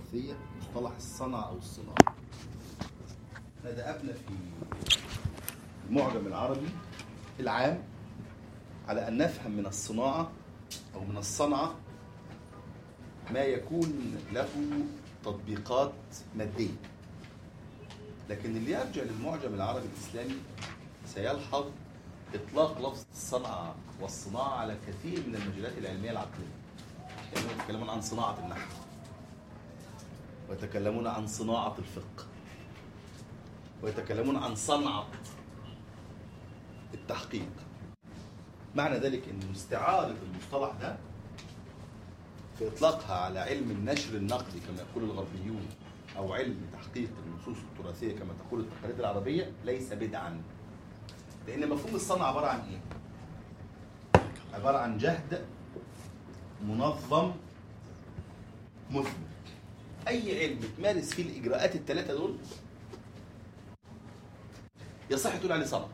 التراثية مصطلح الصنعة أو الصناعة بدأنا في المعجم العربي العام على أن نفهم من الصناعة أو من الصنعة ما يكون له تطبيقات مادية لكن اللي يرجع للمعجم العربي الإسلامي سيلحظ إطلاق لفظ الصنعة والصناعة على كثير من المجالات العلمية العقلية يعني يتكلمون عن صناعة النحو ويتكلمون عن صناعة الفقه ويتكلمون عن صنعة التحقيق معنى ذلك أن استعارة المصطلح ده في إطلاقها على علم النشر النقدي كما يقول الغربيون أو علم تحقيق النصوص التراثية كما تقول التقاليد العربية ليس بدعا لأن مفهوم الصنعة عبارة عن إيه؟ عبارة عن جهد منظم مثمر أي علم تمارس فيه الإجراءات الثلاثة دول يصح تقول عليه صنعة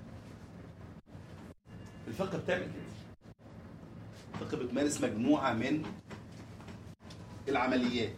الفقه بتعمل كده الفقه بتمارس مجموعة من العمليات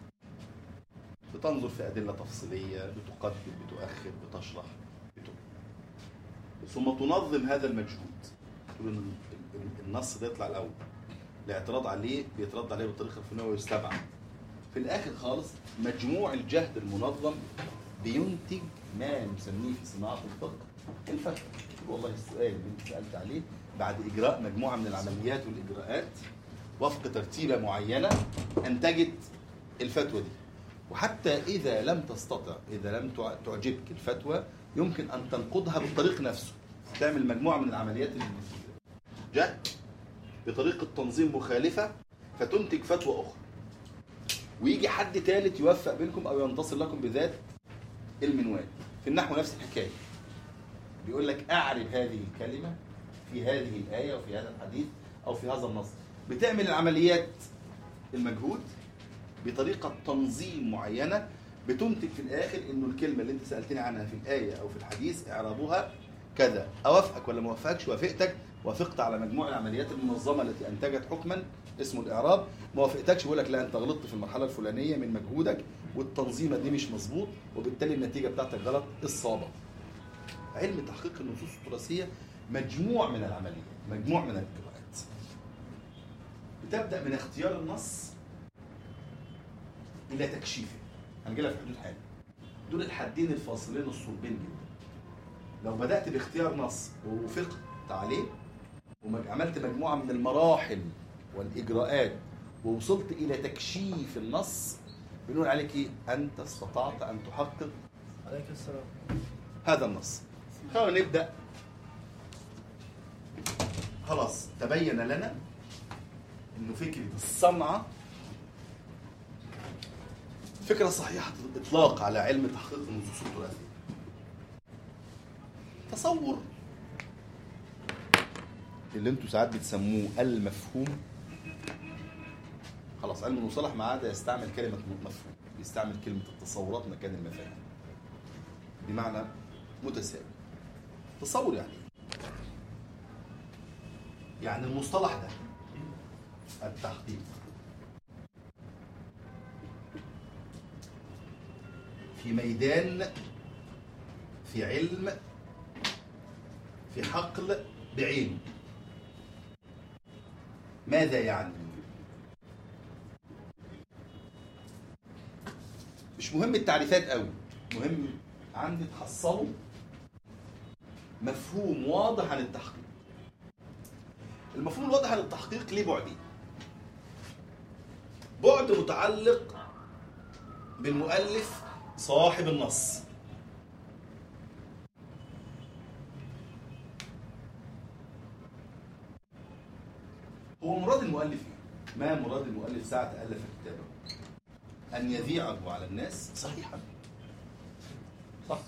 بتنظر في أدلة تفصيلية بتقدم بتؤخر بتشرح بتقول. ثم تنظم هذا المجهود تقول إن النص ده يطلع الأول الاعتراض عليه بيترد عليه بالطريقة الفلانية ويستبعد في الآخر خالص مجموع الجهد المنظم بينتج ما نسميه في صناعة الفقه الفتوى والله السؤال اللي انت سألت عليه بعد إجراء مجموعة من العمليات والإجراءات وفق ترتيبة معينة أنتجت الفتوى دي وحتى إذا لم تستطع إذا لم تعجبك الفتوى يمكن أن تنقضها بالطريق نفسه تعمل مجموعة من العمليات جهد بطريقة تنظيم مخالفة فتنتج فتوى أخرى ويجي حد ثالث يوفق بينكم أو ينتصر لكم بذات المنوال في النحو نفس الحكاية بيقول لك أعرف هذه الكلمة في هذه الآية وفي هذا الحديث أو في هذا النص بتعمل العمليات المجهود بطريقة تنظيم معينة بتنتج في الآخر إنه الكلمة اللي أنت سألتني عنها في الآية أو في الحديث إعرابها كذا أوافقك ولا ما وافقكش وافقتك وافقت على مجموع العمليات المنظمة التي أنتجت حكما اسمه الإعراب ما وافقتكش بيقول لك لا أنت غلطت في المرحلة الفلانية من مجهودك والتنظيمة دي مش مظبوط وبالتالي النتيجة بتاعتك غلط الصابة علم تحقيق النصوص التراثية مجموع من العمليات مجموع من الإجراءات بتبدأ من اختيار النص إلى تكشيفه هنجيلها في حدود حاجة دول الحدين الفاصلين الصلبين جدا لو بدأت باختيار نص ووافقت عليه وعملت مجموعة من المراحل والإجراءات ووصلت إلى تكشيف النص بنقول عليك إيه؟ أنت استطعت أن تحقق عليك السلام هذا النص خلونا نبدأ خلاص تبين لنا انه فكرة الصنعة فكرة صحيحة الإطلاق على علم تحقيق النصوص التراثية تصور اللي انتوا ساعات بتسموه المفهوم خلاص علم المصطلح ما عاد يستعمل كلمة مفهوم يستعمل كلمة التصورات مكان المفاهيم بمعنى متساوي تصور يعني يعني المصطلح ده التحقيق في ميدان في علم في حقل بعين ماذا يعني مش مهم التعريفات قوي مهم عندي تحصلوا مفهوم واضح عن التحقيق المفهوم الواضح عن التحقيق ليه بعدين بعد متعلق بالمؤلف صاحب النص هو مراد المؤلف ايه؟ ما مراد المؤلف ساعة ألف كتابه؟ أن يذيعه على الناس صحيحا صح؟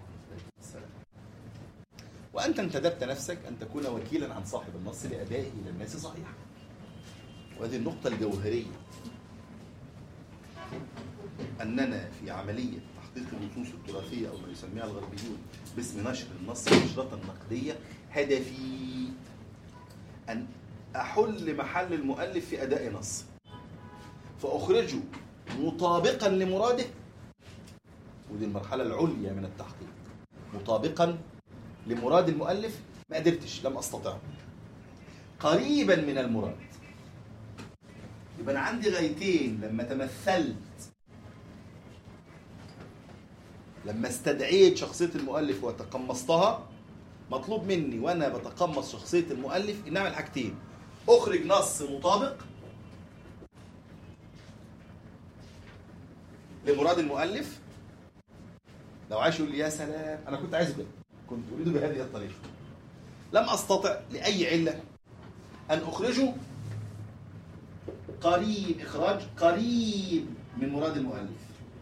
وأنت انتدبت نفسك أن تكون وكيلا عن صاحب النص لأدائه إلى الناس صحيحا وهذه النقطة الجوهرية أننا في عملية تحقيق النصوص التراثية أو ما يسميها الغربيون باسم نشر النص نشرة نقدية هدفي أن أحل محل المؤلف في أداء نص فأخرجه مطابقا لمراده ودي المرحلة العليا من التحقيق مطابقا لمراد المؤلف ما قدرتش لم أستطع قريبا من المراد يبقى أنا عندي غايتين لما تمثلت لما استدعيت شخصية المؤلف وتقمصتها مطلوب مني وأنا بتقمص شخصية المؤلف إن أعمل حاجتين أخرج نص مطابق لمراد المؤلف لو عايش يقول لي يا سلام انا كنت عايز كده كنت اريد بهذه الطريقه لم استطع لاي عله ان اخرجه قريب اخراج قريب من مراد المؤلف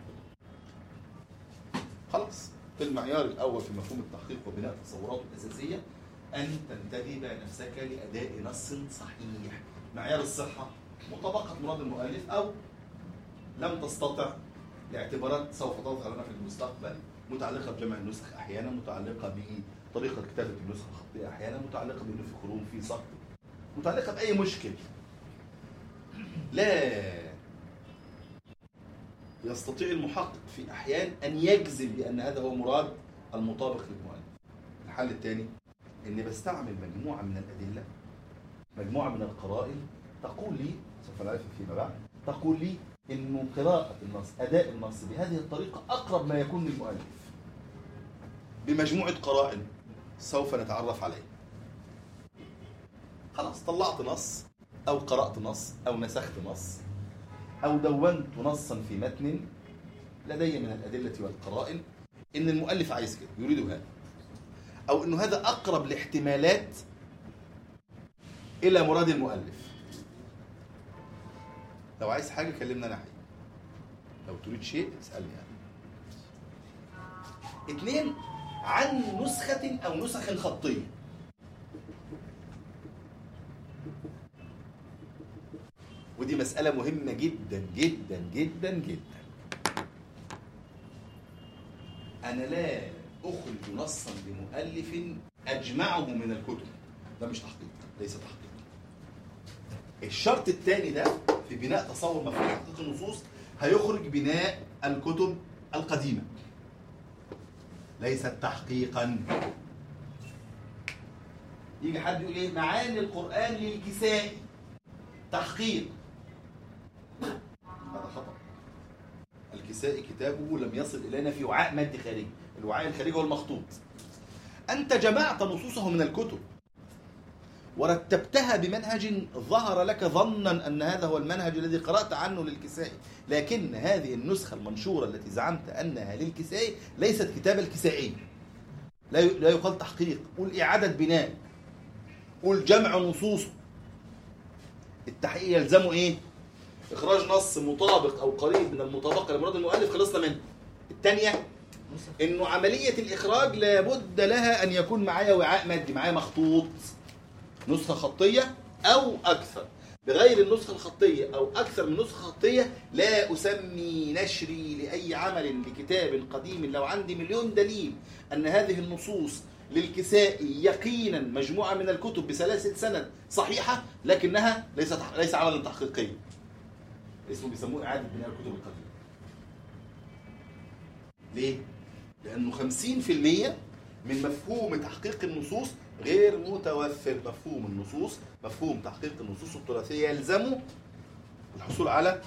خلاص في المعيار الاول في مفهوم التحقيق وبناء تصوراته الاساسيه ان تنتدب نفسك لاداء نص صحيح معيار الصحه مطابقه مراد المؤلف او لم تستطع لاعتبارات سوف تظهر لنا في المستقبل متعلقه بجمع النسخ احيانا متعلقه بطريقه كتابه النسخ الخطيه احيانا متعلقه بانه في خروم في سقط متعلقه باي مشكل لا يستطيع المحقق في احيان ان يجزم بان هذا هو مراد المطابق للمؤلف الحل الثاني اني بستعمل مجموعه من الادله مجموعه من القرائن تقول لي سوف نعرف فيما بعد تقول لي انه قراءة النص اداء النص بهذه الطريقة اقرب ما يكون للمؤلف بمجموعة قرائن سوف نتعرف عليه خلاص طلعت نص او قرأت نص او نسخت نص او دونت نصا في متن لدي من الادلة والقرائن ان المؤلف عايز كده يريد هذا او انه هذا اقرب الاحتمالات الى مراد المؤلف لو عايز حاجه كلمنا انا حقيقي لو تريد شيء اسالني انا اثنين عن نسخة أو نسخ خطية ودي مسألة مهمة جدا جدا جدا جدا أنا لا أخرج نصا لمؤلف أجمعه من الكتب ده مش تحقيق ليس تحقيق الشرط الثاني ده في بناء تصور مفهوم تحقيق النصوص هيخرج بناء الكتب القديمة ليست تحقيقا يجي حد يقول ايه معاني القرآن للكسائي تحقيق هذا خطأ الكسائي كتابه لم يصل إلينا في وعاء مادي خارجي الوعاء الخارجي هو المخطوط أنت جمعت نصوصه من الكتب ورتبتها بمنهج ظهر لك ظنا أن هذا هو المنهج الذي قرأت عنه للكسائي لكن هذه النسخة المنشورة التي زعمت أنها للكسائي ليست كتاب الكسائي لا لا يقال تحقيق قول إعادة بناء قول جمع نصوصه التحقيق يلزمه إيه؟ إخراج نص مطابق أو قريب من المطابقة لمراد المؤلف خلصنا منه الثانية إنه عملية الإخراج لابد لها أن يكون معايا وعاء مادي معايا مخطوط نسخة خطية أو أكثر بغير النسخة الخطية أو أكثر من نسخة خطية لا أسمي نشري لأي عمل لكتاب قديم لو عندي مليون دليل أن هذه النصوص للكسائي يقينا مجموعة من الكتب بسلاسل سند صحيحة لكنها ليست ليس عملا تحقيقيا اسمه بيسموه إعادة بناء الكتب القديمة ليه؟ لأنه 50% من مفهوم تحقيق النصوص غير متوفر مفهوم النصوص مفهوم تحقيق النصوص التراثية يلزم الحصول على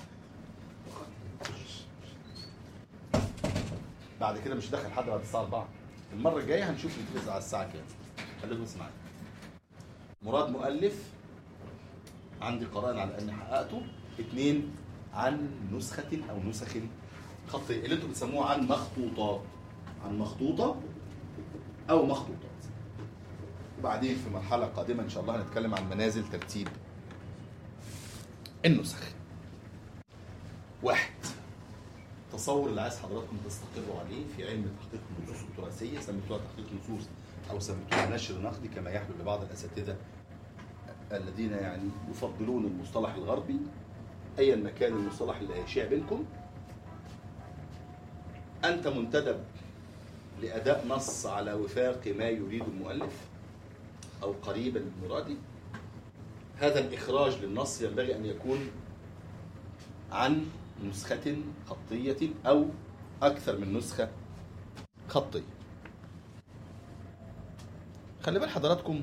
بعد كده مش داخل حد بعد الساعة 4 المرة الجاية هنشوف الفيز على الساعة كام خليكم اسمعوا مراد مؤلف عندي قرائن على اني حققته اثنين عن نسخة او نسخ خطية اللي انتم بتسموه عن مخطوطات عن مخطوطة او مخطوطات وبعدين في مرحلة قادمة إن شاء الله هنتكلم عن منازل ترتيب النسخ واحد تصور اللي عايز حضراتكم تستقروا عليه في علم تحقيق النصوص التراثية سميتوها تحقيق نصوص أو سميتوها نشر نقدي كما يحلو لبعض الأساتذة الذين يعني يفضلون المصطلح الغربي أيا ما كان المصطلح اللي هيشيع بينكم أنت منتدب لأداء نص على وفاق ما يريد المؤلف أو قريبا من مراده هذا الإخراج للنص ينبغي أن يكون عن نسخة خطية أو أكثر من نسخة خطية خلي بال حضراتكم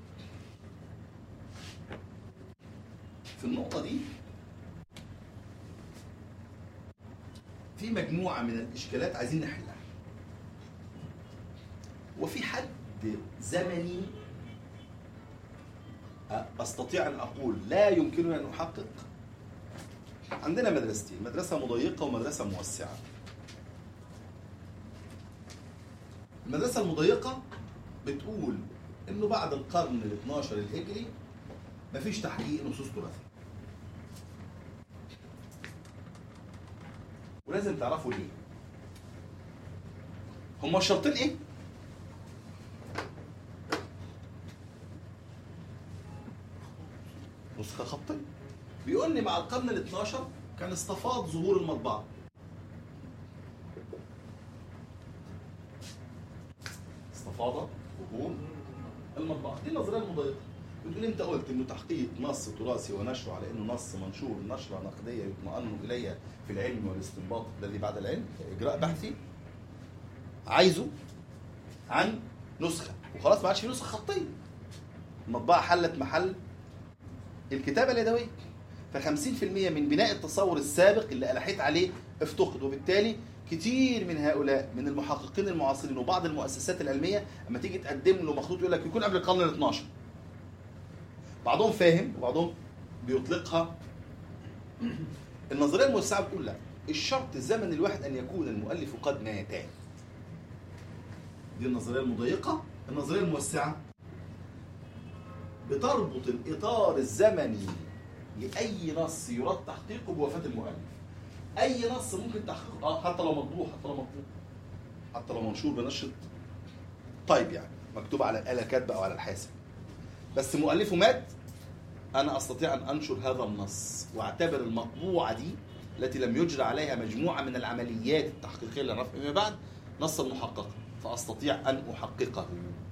في النقطة دي في مجموعة من الإشكالات عايزين نحلها وفي حد زمني أستطيع أن أقول لا يمكنني أن أحقق عندنا مدرستين مدرسة مضيقة ومدرسة موسعة المدرسة المضيقة بتقول انه بعد القرن ال 12 الهجري مفيش تحقيق نصوص تراثية ولازم تعرفوا ليه هما الشرطين ايه؟ نسخة خطية بيقول لي مع القرن ال 12 كان استفاض ظهور المطبعة استفاض ظهور المطبعة دي النظرية المضيقة بتقول انت قلت انه تحقيق نص تراثي ونشره على انه نص منشور نشره نقديه يطمئن اليها في العلم والاستنباط الذي بعد العلم اجراء بحثي عايزه عن نسخه وخلاص ما عادش في نسخه خطيه المطبعه حلت محل الكتابه اليدويه ف 50% من بناء التصور السابق اللي ألحيت عليه افتقد وبالتالي كتير من هؤلاء من المحققين المعاصرين وبعض المؤسسات العلميه اما تيجي تقدم له مخطوط يقول لك يكون قبل القرن ال 12 بعضهم فاهم وبعضهم بيطلقها النظريه الموسعه بتقول لا الشرط الزمن الواحد ان يكون المؤلف قد مات دي النظريه المضيقه النظريه الموسعه بتربط الاطار الزمني لاي نص يراد تحقيقه بوفاه المؤلف اي نص ممكن تحقيقه اه حتى لو مطبوع حتى لو مطبوع حتى لو منشور بنشره طيب يعني مكتوب على الاله كاتبه او على الحاسب بس مؤلفه مات انا استطيع ان انشر هذا النص واعتبر المطبوعه دي التي لم يجرى عليها مجموعه من العمليات التحقيقيه للرفع فيما بعد نصا محققا فاستطيع ان احققه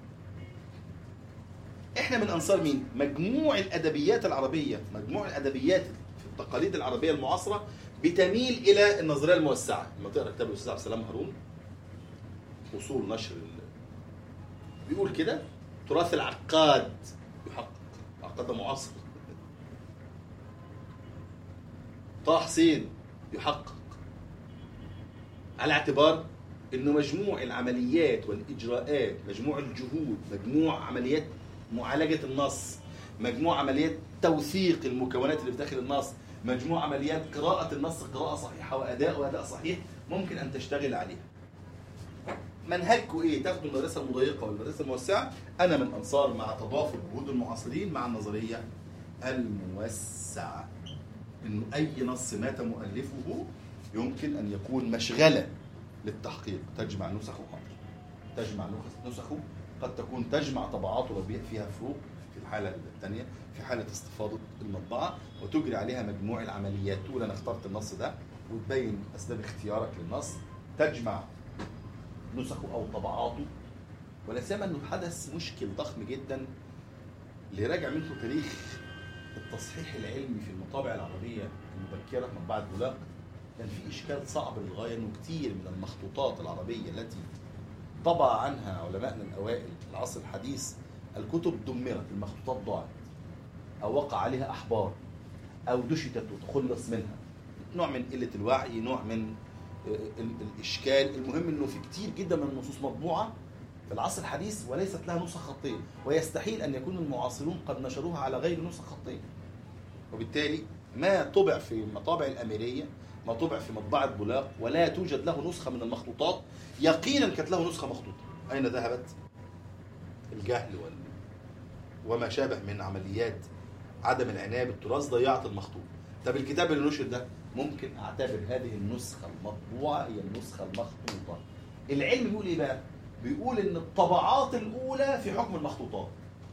احنا من انصار مين مجموع الادبيات العربيه مجموع الادبيات في التقاليد العربيه المعاصره بتميل الى النظريه الموسعه لما تقرا كتاب الاستاذ عبد السلام هارون اصول نشر بيقول كده تراث العقاد يحقق العقاد ده معاصر طه حسين يحقق على اعتبار انه مجموع العمليات والاجراءات مجموع الجهود مجموع عمليات معالجه النص مجموع عمليات توثيق المكونات اللي في داخل النص مجموع عمليات قراءة النص قراءة صحيحة وأداء وأداء صحيح ممكن أن تشتغل عليها منهجكم ايه تاخدوا المدرسه المضيقه والمدرسه الموسعه انا من انصار مع تضافر جهود المعاصرين مع النظريه الموسعه انه اي نص مات مؤلفه يمكن ان يكون مشغله للتحقيق تجمع نسخه حاضر تجمع نسخه قد تكون تجمع طبعات وبيع فيها فروق في الحاله الثانيه في حاله استفاضه المطبعه وتجري عليها مجموع العمليات تقول انا اخترت النص ده وتبين اسباب اختيارك للنص تجمع نسخه او طبعاته ولا سيما انه حدث مشكل ضخم جدا اللي راجع منه تاريخ التصحيح العلمي في المطابع العربيه المبكره مطبعه بولاق كان في اشكال صعب للغايه انه كثير من المخطوطات العربيه التي طبع عنها علمائنا الاوائل في العصر الحديث الكتب دمرت المخطوطات ضاعت او وقع عليها احبار او دشتت وتخلص منها نوع من قله الوعي نوع من الاشكال المهم انه في كتير جدا من النصوص مطبوعه في العصر الحديث وليست لها نسخ خطيه ويستحيل ان يكون المعاصرون قد نشروها على غير نسخ خطيه وبالتالي ما طبع في المطابع الاميريه ما طبع في مطبعه بولاق ولا توجد له نسخه من المخطوطات يقينا كانت له نسخه مخطوطه اين ذهبت الجهل وال... وما شابه من عمليات عدم العنايه بالتراث ضيعت المخطوط طب الكتاب اللي نشر ده ممكن اعتبر هذه النسخه المطبوعه هي النسخه المخطوطه العلم بيقول ايه بقى بيقول ان الطبعات الاولى في حكم المخطوطات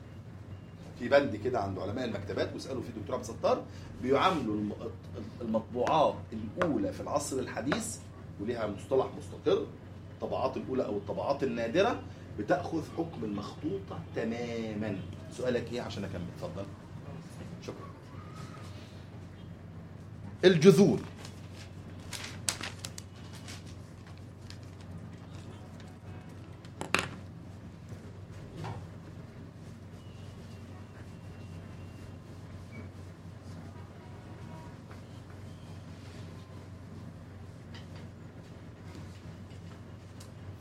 في بند كده عند علماء المكتبات واسالوا فيه الدكتور عبد الستار بيعاملوا المطبوعات الاولى في العصر الحديث وليها مصطلح مستقر الطبعات الاولى او الطبعات النادره بتاخذ حكم المخطوطه تماما سؤالك ايه عشان اكمل اتفضل شكرا الجذور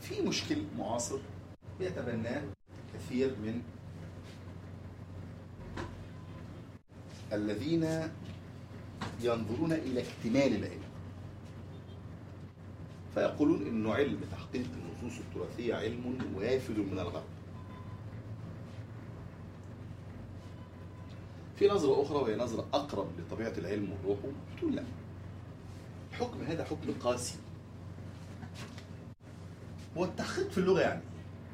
في مشكل معاصر بيتبناه كثير من الذين ينظرون إلى اكتمال العلم فيقولون انه علم تحقيق النصوص التراثيه علم وافد من الغرب. في نظرة أخرى وهي نظرة أقرب لطبيعة العلم وروحه بتقول لا الحكم هذا حكم قاسي هو التحقيق في اللغة يعني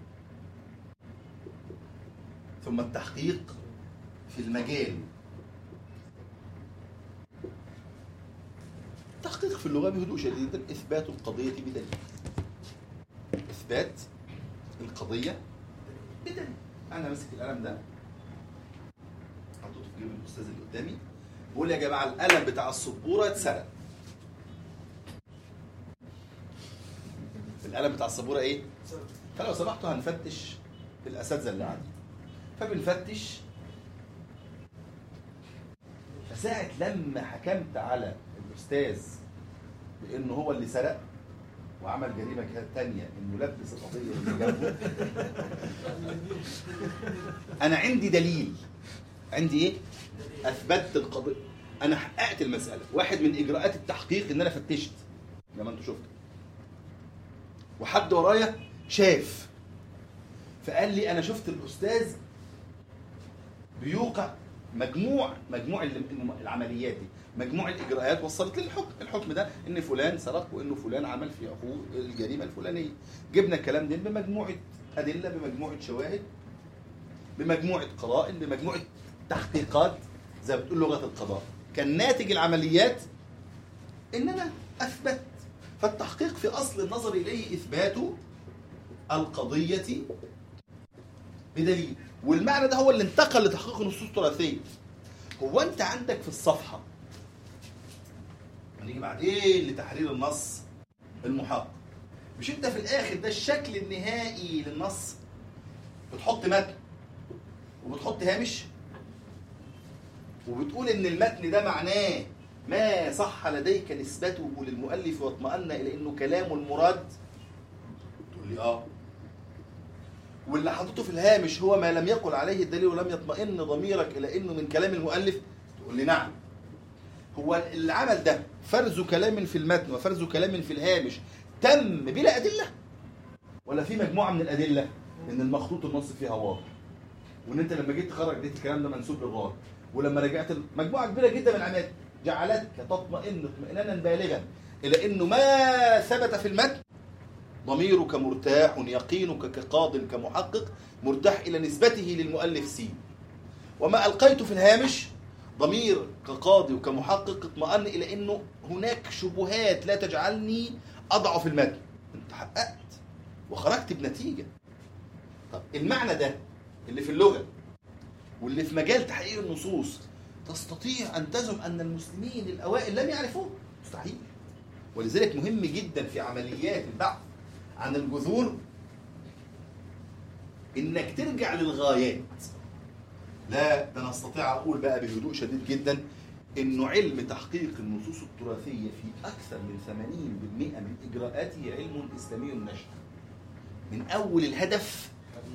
ثم التحقيق في المجال التحقيق في اللغة بهدوء شديد إثبات القضية بدليل إثبات القضية بدليل أنا ماسك القلم ده حطيته في جيب الأستاذ اللي قدامي بقول يا جماعة القلم بتاع السبورة اتسرق القلم بتاع السبورة إيه؟ فلو سمحتوا هنفتش في الأساتذة اللي عندي فبنفتش فساعة لما حكمت على الأستاذ بأنه هو اللي سرق وعمل جريمة تانية إنه لبس القضية اللي جنبه أنا عندي دليل عندي إيه؟ أثبتت القضية أنا حققت المسألة واحد من إجراءات التحقيق إن أنا فتشت زي ما أنتوا شفتوا وحد ورايا شاف فقال لي أنا شفت الأستاذ بيوقع مجموع مجموع العمليات دي مجموع الاجراءات وصلت للحكم الحكم ده ان فلان سرق وانه فلان عمل في اخوه الجريمه الفلانيه جبنا الكلام ده بمجموعه ادله بمجموعه شواهد بمجموعه قرائن بمجموعه تحقيقات زي ما بتقول لغه القضاء كان ناتج العمليات ان انا اثبت فالتحقيق في اصل النظر اليه اثبات القضيه بدليل والمعنى ده هو اللي انتقل لتحقيق النصوص التراثيه هو انت عندك في الصفحه هنيجي بعدين لتحرير النص المحقق مش انت في الاخر ده الشكل النهائي للنص بتحط متن وبتحط هامش وبتقول ان المتن ده معناه ما صح لديك نسبته للمؤلف واطمأن الى انه كلام المراد تقول لي اه واللي حطيته في الهامش هو ما لم يقل عليه الدليل ولم يطمئن ضميرك الى انه من كلام المؤلف تقول لي نعم هو العمل ده فرز كلام في المتن وفرز كلام في الهامش تم بلا ادله ولا في مجموعه من الادله ان المخطوط النص فيها واضح وان انت لما جيت تخرج لقيت الكلام ده منسوب للراوي ولما رجعت مجموعه كبيره جدا من العمليات جعلتك تطمئن اطمئنانا بالغا الى انه ما ثبت في المتن ضميرك مرتاح يقينك كقاض كمحقق مرتاح إلى نسبته للمؤلف سي وما ألقيت في الهامش ضمير كقاضي وكمحقق اطمأن إلى أنه هناك شبهات لا تجعلني أضعف المتن أنت حققت وخرجت بنتيجة طب المعنى ده اللي في اللغة واللي في مجال تحقيق النصوص تستطيع أن تزعم أن المسلمين الأوائل لم يعرفوه مستحيل ولذلك مهم جدا في عمليات البحث عن الجذور انك ترجع للغايات لا ده انا استطيع اقول بقى بهدوء شديد جدا انه علم تحقيق النصوص التراثيه في اكثر من 80% من اجراءاته علم اسلامي نشأ من اول الهدف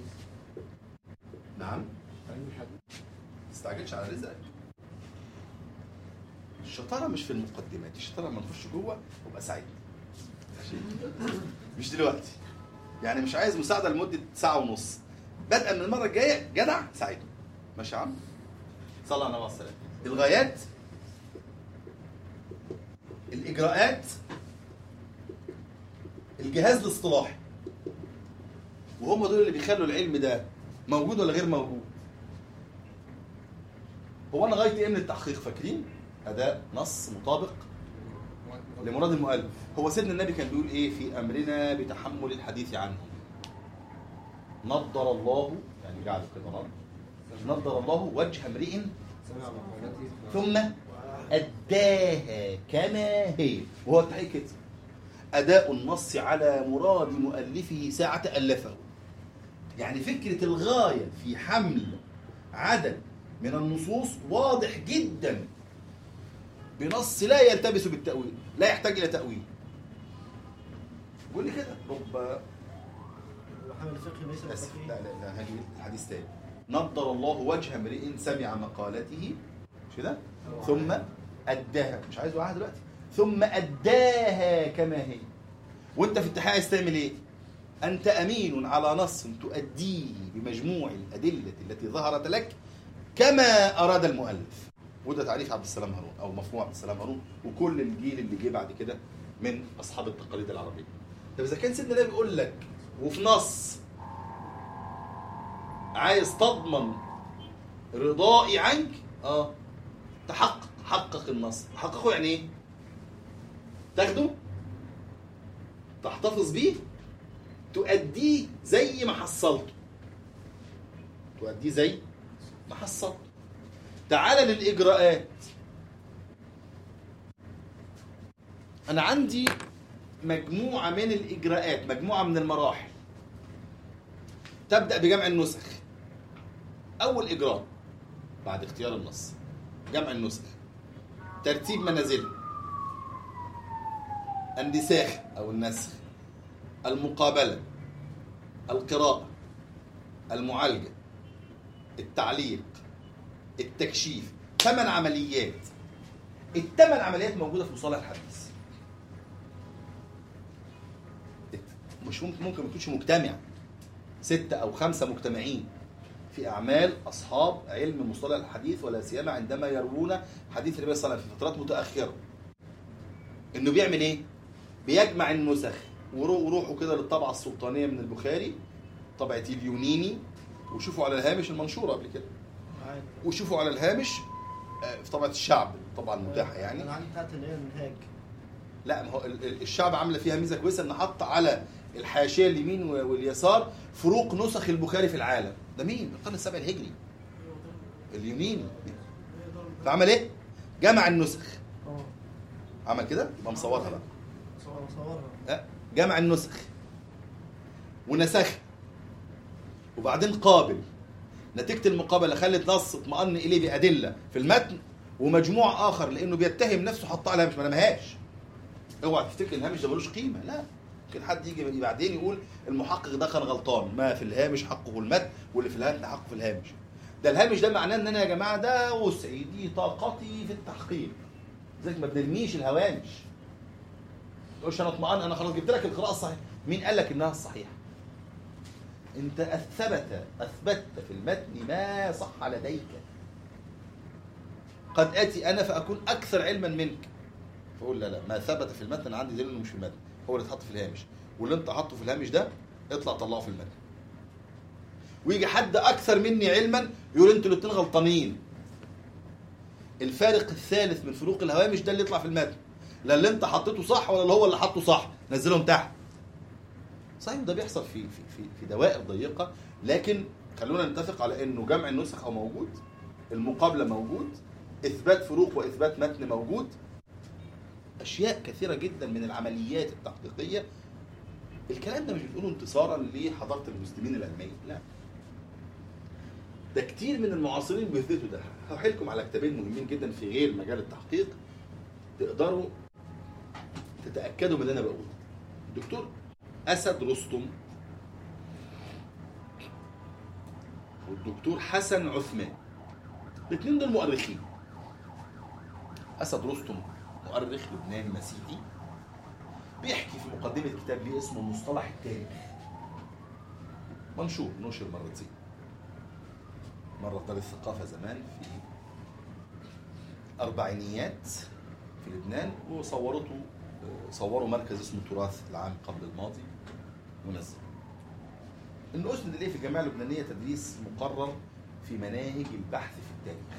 نعم ما تستعجلش على رزقك الشطاره مش في المقدمات الشطاره لما نخش جوه وابقى سعيد مش دلوقتي يعني مش عايز مساعده لمده ساعه ونص بدءا من المره الجايه جدع ساعده ماشي يا عم صلى الله عليه وسلم الغايات الاجراءات الجهاز الاصطلاحي وهم دول اللي بيخلوا العلم ده موجود ولا غير موجود هو انا غايتي ايه من التحقيق فاكرين اداء نص مطابق لمراد المؤلف هو سيدنا النبي كان بيقول ايه في امرنا بتحمل الحديث عنه نضر الله يعني جعل كده نضر نضر الله وجه امرئ ثم اداها كما هي وهو التحقيق كده اداء النص على مراد مؤلفه ساعه الفه يعني فكره الغايه في حمل عدد من النصوص واضح جدا بنص لا يلتبس بالتأويل لا يحتاج إلى تأويل يقول لي كده رب وحمل الفقه ليس اسف بالفقيه لا لا لا هاجي الحديث تاني نضر الله وجه امرئ سمع مقالته مش كده ثم اداها مش عايز واحد دلوقتي ثم اداها كما هي وانت في التحقيق عايز تعمل ايه انت امين على نص تؤديه بمجموع الادله التي ظهرت لك كما اراد المؤلف وده تعريف عبد السلام هارون او مفهوم عبد السلام هارون وكل الجيل اللي جه بعد كده من اصحاب التقاليد العربيه طب اذا كان سيدنا ده بيقول لك وفي نص عايز تضمن رضائي عنك اه تحقق حقق النص تحققه يعني ايه تاخده تحتفظ بيه تؤديه زي ما حصلته تؤديه زي ما حصلته تعال للاجراءات انا عندي مجموعه من الاجراءات مجموعه من المراحل تبدا بجمع النسخ اول اجراء بعد اختيار النص جمع النسخ ترتيب منازله النساخ او النسخ المقابله القراءه المعالجه التعليق التكشيف ثمان عمليات الثمان عمليات موجوده في مصطلح الحديث مش ممكن ممكن ما تكونش مجتمع ستة أو خمسة مجتمعين في أعمال أصحاب علم مصطلح الحديث ولا سيما عندما يروون حديث النبي صلى الله عليه وسلم في فترات متأخرة إنه بيعمل إيه؟ بيجمع النسخ ورو- وروحوا كده للطبعة السلطانية من البخاري طبعة اليونيني وشوفوا على الهامش المنشورة قبل كده عادي. وشوفوا على الهامش آه، في طبعة الشعب طبعا المتاحة يعني انا عندي بتاعت اللي هي المنهاج لا ما هو ال- ال- الشعب عامله فيها ميزه كويسه ان حط على الحاشيه اليمين و- واليسار فروق نسخ البخاري في العالم ده مين القرن السابع الهجري اليونيني فعمل ايه جمع النسخ اه عمل كده يبقى مصورها بقى صور- صورها لا، جمع النسخ ونسخ وبعدين قابل نتيجة المقابلة خلت نص اطمأن إليه بأدلة في المتن ومجموع آخر لأنه بيتهم نفسه حطها على الهامش ما لمهاش اوعى تفتكر الهامش ده ملوش قيمة لا ممكن حد يجي بعدين يقول المحقق ده كان غلطان ما في الهامش حقه المتن واللي في المتن حقه في الهامش ده الهامش ده معناه ان انا يا جماعه ده وسعي دي طاقتي في التحقيق لذلك ما بنرميش الهوامش تقولش انا اطمئن انا خلاص جبت لك القراءه الصحيحه مين قال لك انها الصحيحه انت اثبت اثبتت في المتن ما صح لديك قد اتي انا فاكون اكثر علما منك فقول لا لا ما ثبت في المتن انا عندي دليل انه مش في المتن هو اللي اتحط في الهامش واللي انت حاطه في الهامش ده اطلع طلعه في المتن ويجي حد اكثر مني علما يقول انتوا الاثنين غلطانين الفارق الثالث من فروق الهوامش ده اللي يطلع في المتن لا اللي انت حطيته صح ولا اللي هو اللي حطه صح نزلهم تحت صحيح ده بيحصل في في في, في دوائر ضيقه لكن خلونا نتفق على انه جمع النسخ هو موجود المقابله موجود اثبات فروق واثبات متن موجود اشياء كثيره جدا من العمليات التحقيقيه الكلام ده مش بتقوله انتصارا لحضاره المسلمين العلميه لا ده كتير من المعاصرين بيثبتوا ده هحيلكم على كتابين مهمين جدا في غير مجال التحقيق تقدروا تتاكدوا من اللي انا بقوله الدكتور اسد رستم والدكتور حسن عثمان الاثنين دول مؤرخين اسد رستم مؤرخ لبناني مسيحي بيحكي في مقدمه كتاب ليه اسمه مصطلح التاريخ منشور نشر مرتين مره في دار الثقافه زمان في اربعينيات في لبنان وصورته صوروا مركز اسمه تراث العام قبل الماضي ونزل انه اسند اليه في الجامعه اللبنانيه تدريس مقرر في مناهج البحث في التاريخ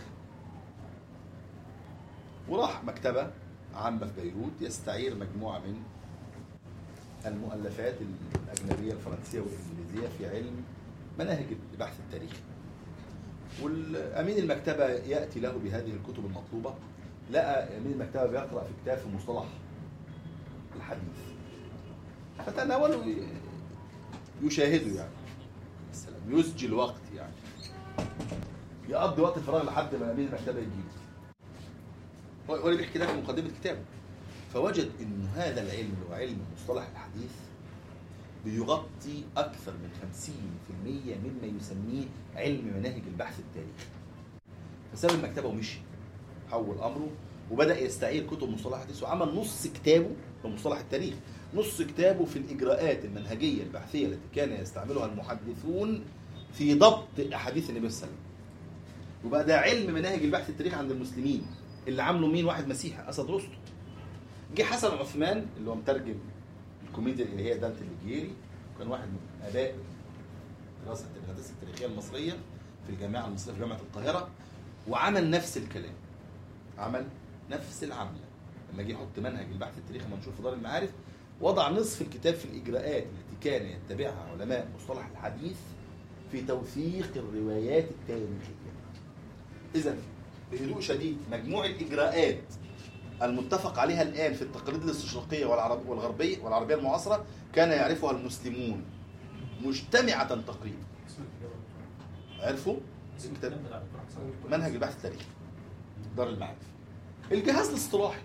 وراح مكتبه عامه في بيروت يستعير مجموعه من المؤلفات الاجنبيه الفرنسيه والانجليزيه في علم مناهج البحث التاريخي والامين المكتبه ياتي له بهذه الكتب المطلوبه لقى امين المكتبه بيقرا في كتاب في مصطلح الحديث فتناوله يشاهده يعني السلام يسجي الوقت يعني يقضي وقت الفراغ لحد ما امين المكتبه يجيبه هو هو اللي بيحكي ده في مقدمه كتابه فوجد ان هذا العلم وعلم مصطلح الحديث بيغطي أكثر من 50% مما يسميه علم مناهج البحث التاريخي فساب المكتبة ومشي حول أمره وبدأ يستعير كتب مصطلح الحديث وعمل نص كتابه في مصطلح التاريخ نص كتابه في الإجراءات المنهجية البحثية التي كان يستعملها المحدثون في ضبط أحاديث النبي صلى الله عليه وسلم وبقى ده علم مناهج البحث التاريخي عند المسلمين اللي عامله مين واحد مسيحي أسد رستم جه حسن عثمان اللي هو مترجم الكوميديا الإلهية دانتي الجيري كان واحد من آباء دراسة الهندسة التاريخية المصرية في الجامعة المصرية في جامعة القاهرة وعمل نفس الكلام عمل نفس العملة لما جه يحط منهج البحث التاريخي منشور في دار المعارف وضع نصف الكتاب في الإجراءات التي كان يتبعها علماء مصطلح الحديث في توثيق الروايات التاريخية إذا بهدوء شديد مجموع الإجراءات المتفق عليها الآن في التقاليد الاستشراقية والعرب والغربية والعربية المعاصرة كان يعرفها المسلمون مجتمعة تقريبا اسم الكتاب عرفوا؟ اسم الكتاب ده على دكتور حسن منهج البحث التاريخي دار المعارف الجهاز الاصطلاحي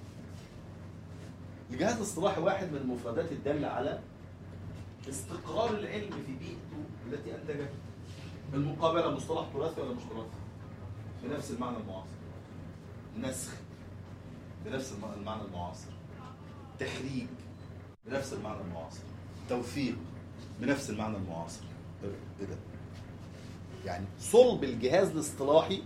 الجهاز الاصطلاحي واحد من المفردات الدالة على استقرار العلم في بيئته التي أنتجته المقابلة مصطلح تراثي ولا مش تراثي بنفس المعنى المعاصر نسخ بنفس الم- المعنى المعاصر تخريج بنفس المعنى المعاصر توثيق بنفس المعنى المعاصر ايه ده يعني صلب الجهاز الاصطلاحي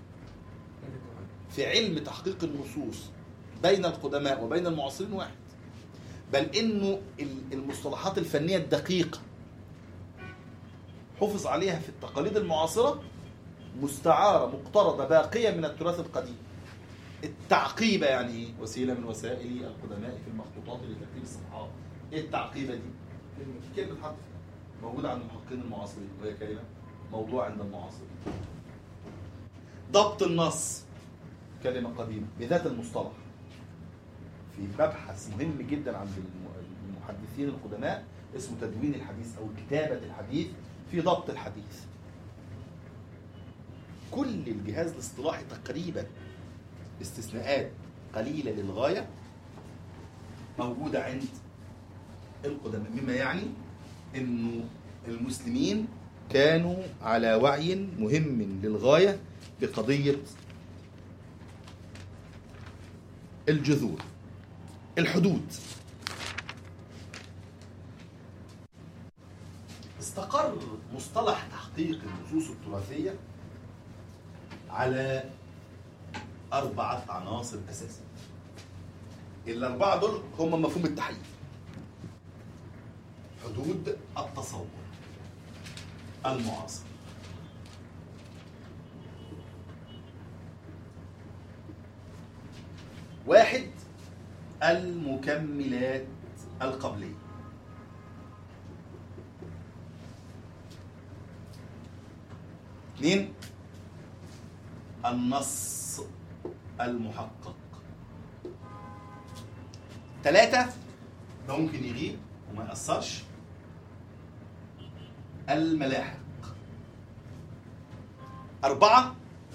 في علم تحقيق النصوص بين القدماء وبين المعاصرين واحد بل انه ال- المصطلحات الفنيه الدقيقه حفظ عليها في التقاليد المعاصره مستعاره مقترضه باقيه من التراث القديم التعقيبه يعني ايه وسيله من وسائل القدماء في المخطوطات لترتيب الصفحات ايه التعقيبه دي كلمه حرف موجوده عند المحققين المعاصرين وهي كلمه موضوع عند المعاصرين ضبط النص كلمة قديمة بذات المصطلح في مبحث مهم جدا عند الم- المحدثين القدماء اسمه تدوين الحديث أو كتابة الحديث في ضبط الحديث كل الجهاز الاصطلاحي تقريبا باستثناءات قليلة للغاية موجودة عند القدماء مما يعني انه المسلمين كانوا على وعي مهم للغاية بقضية الجذور الحدود استقر مصطلح تحقيق النصوص التراثية على أربعة عناصر أساسية الأربعة دول هم مفهوم التحقيق حدود التصور المعاصر واحد المكملات القبلية اثنين النص المحقق ثلاثة ده ممكن يغيب وما يأثرش الملاحق أربعة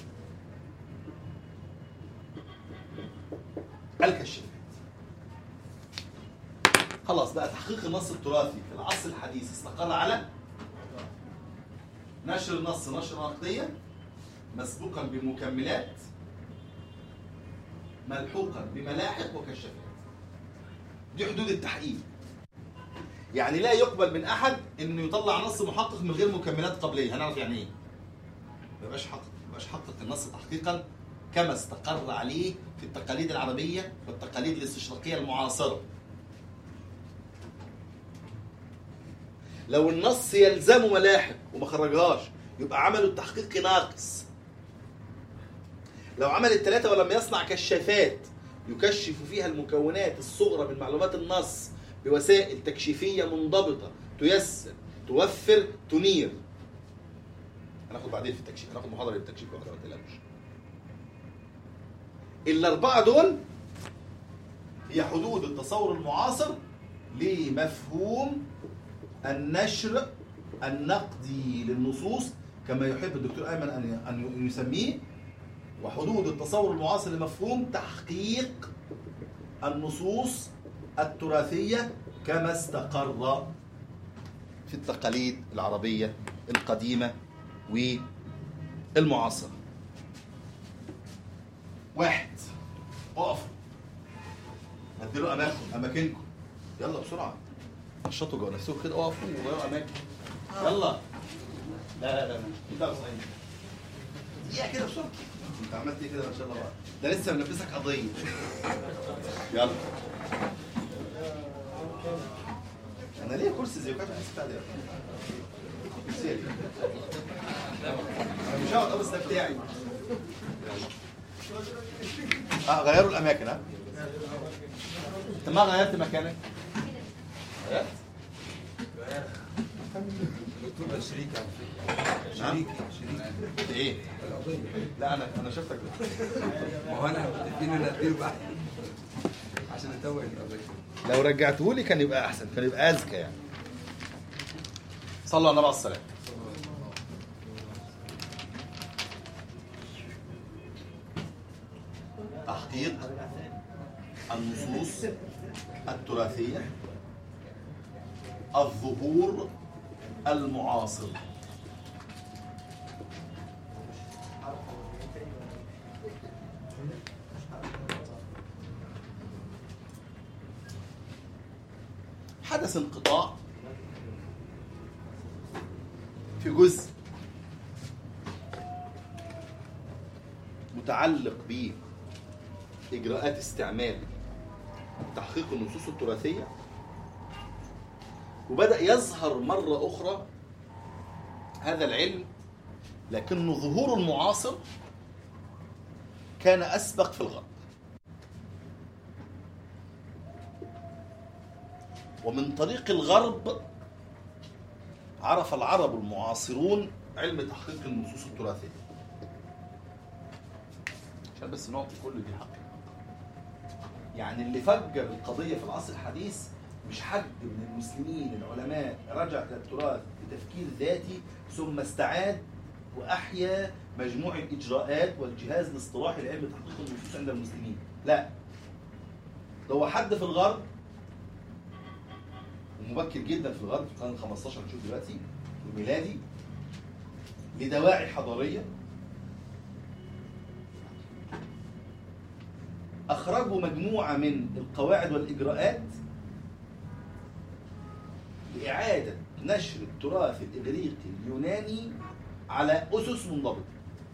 الكشافات خلاص بقى تحقيق النص التراثي في العصر الحديث استقر على نشر النص نشرة نقدية مسبوقا بمكملات ملحوقا بملاحق وكشافات دي حدود التحقيق يعني لا يقبل من احد انه يطلع نص محقق من غير مكملات قبليه هنعرف يعني ايه ما يبقاش حقق ما يبقاش حقق النص تحقيقا كما استقر عليه في التقاليد العربيه والتقاليد الاستشراقيه المعاصره لو النص يلزمه ملاحق وما خرجهاش يبقى عمله التحقيق ناقص لو عمل الثلاثة ولم يصنع كشافات يكشف فيها المكونات الصغرى من معلومات النص بوسائل تكشيفية منضبطة تيسر توفر تنير هناخد بعدين في التكشيف هناخد محاضرة للتكشيف واحدة ما تقلقوش الأربعة دول هي حدود التصور المعاصر لمفهوم النشر النقدي للنصوص كما يحب الدكتور ايمن ان ان يسميه وحدود التصور المعاصر لمفهوم تحقيق النصوص التراثيه كما استقر في التقاليد العربية القديمة والمعاصرة واحد اقفوا بدلوا اماكن اماكنكم يلا بسرعه نشطوا جوه نفسكم كده اقفوا وغيروا اماكن يلا لا لا لا انت يا صحيح دقيقه كده بسرعه انت عملت ايه كده ما شاء الله بقى ده لسه ملبسك قضيه يلا انا ليه كرسي زي كده بحس بتاع ده كرسي ليه؟ انا مش هقعد بس ده بتاعي اه غيروا الاماكن ها انت ما غيرت مكانك غيرت دكتور شريك على فكره شريك شريك في ايه القضيه لا انا انا شفتك ما هو انا متفقين ان اديله بقى عشان اتوه القضيه لو رجعته لي كان يبقى احسن كان يبقى اذكى يعني صلوا على النبي عليه الصلاه تحقيق النصوص التراثيه الظهور المعاصر حدث انقطاع في جزء متعلق بإجراءات استعمال تحقيق النصوص التراثية وبدأ يظهر مرة أخرى هذا العلم لكنه ظهور المعاصر كان أسبق في الغرب ومن طريق الغرب عرف العرب المعاصرون علم تحقيق النصوص التراثية عشان بس نعطي كل دي حق يعني اللي فجر القضية في العصر الحديث مش حد من المسلمين العلماء رجع إلى التراث بتفكير ذاتي ثم استعاد وأحيا مجموع الإجراءات والجهاز الاصطلاحي لعلم تحقيق النصوص عند المسلمين لا ده هو حد في الغرب ومبكر جدا في الغرب في القرن ال 15 نشوف دلوقتي الميلادي لدواعي حضاريه اخرجوا مجموعه من القواعد والاجراءات لاعاده نشر التراث الاغريقي اليوناني على اسس منضبطه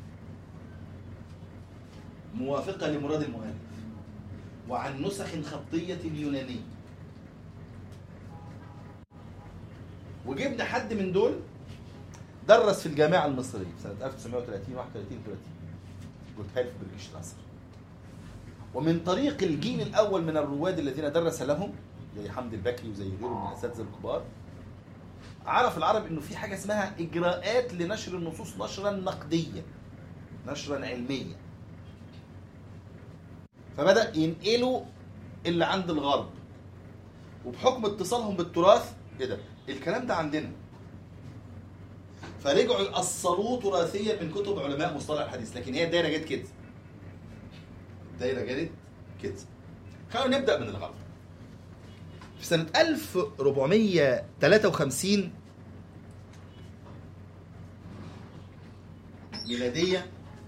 موافقه لمراد المؤلف وعن نسخ خطيه يونانيه وجبنا حد من دول درس في الجامعه المصريه في سنه 1930 31 30 قلت هيلف برجيش الازهر ومن طريق الجيل الاول من الرواد الذين درس لهم زي حمد البكري وزي غيره من الاساتذه الكبار عرف العرب انه في حاجه اسمها اجراءات لنشر النصوص نشرا نقديا نشرا علميا فبدا ينقلوا اللي عند الغرب وبحكم اتصالهم بالتراث ايه ده الكلام ده عندنا فرجعوا يأصلوه تراثيا من كتب علماء مصطلح الحديث لكن هي الدايره جت كده الدايره جت كده خلينا نبدا من الغرب في سنه 1453 ميلاديه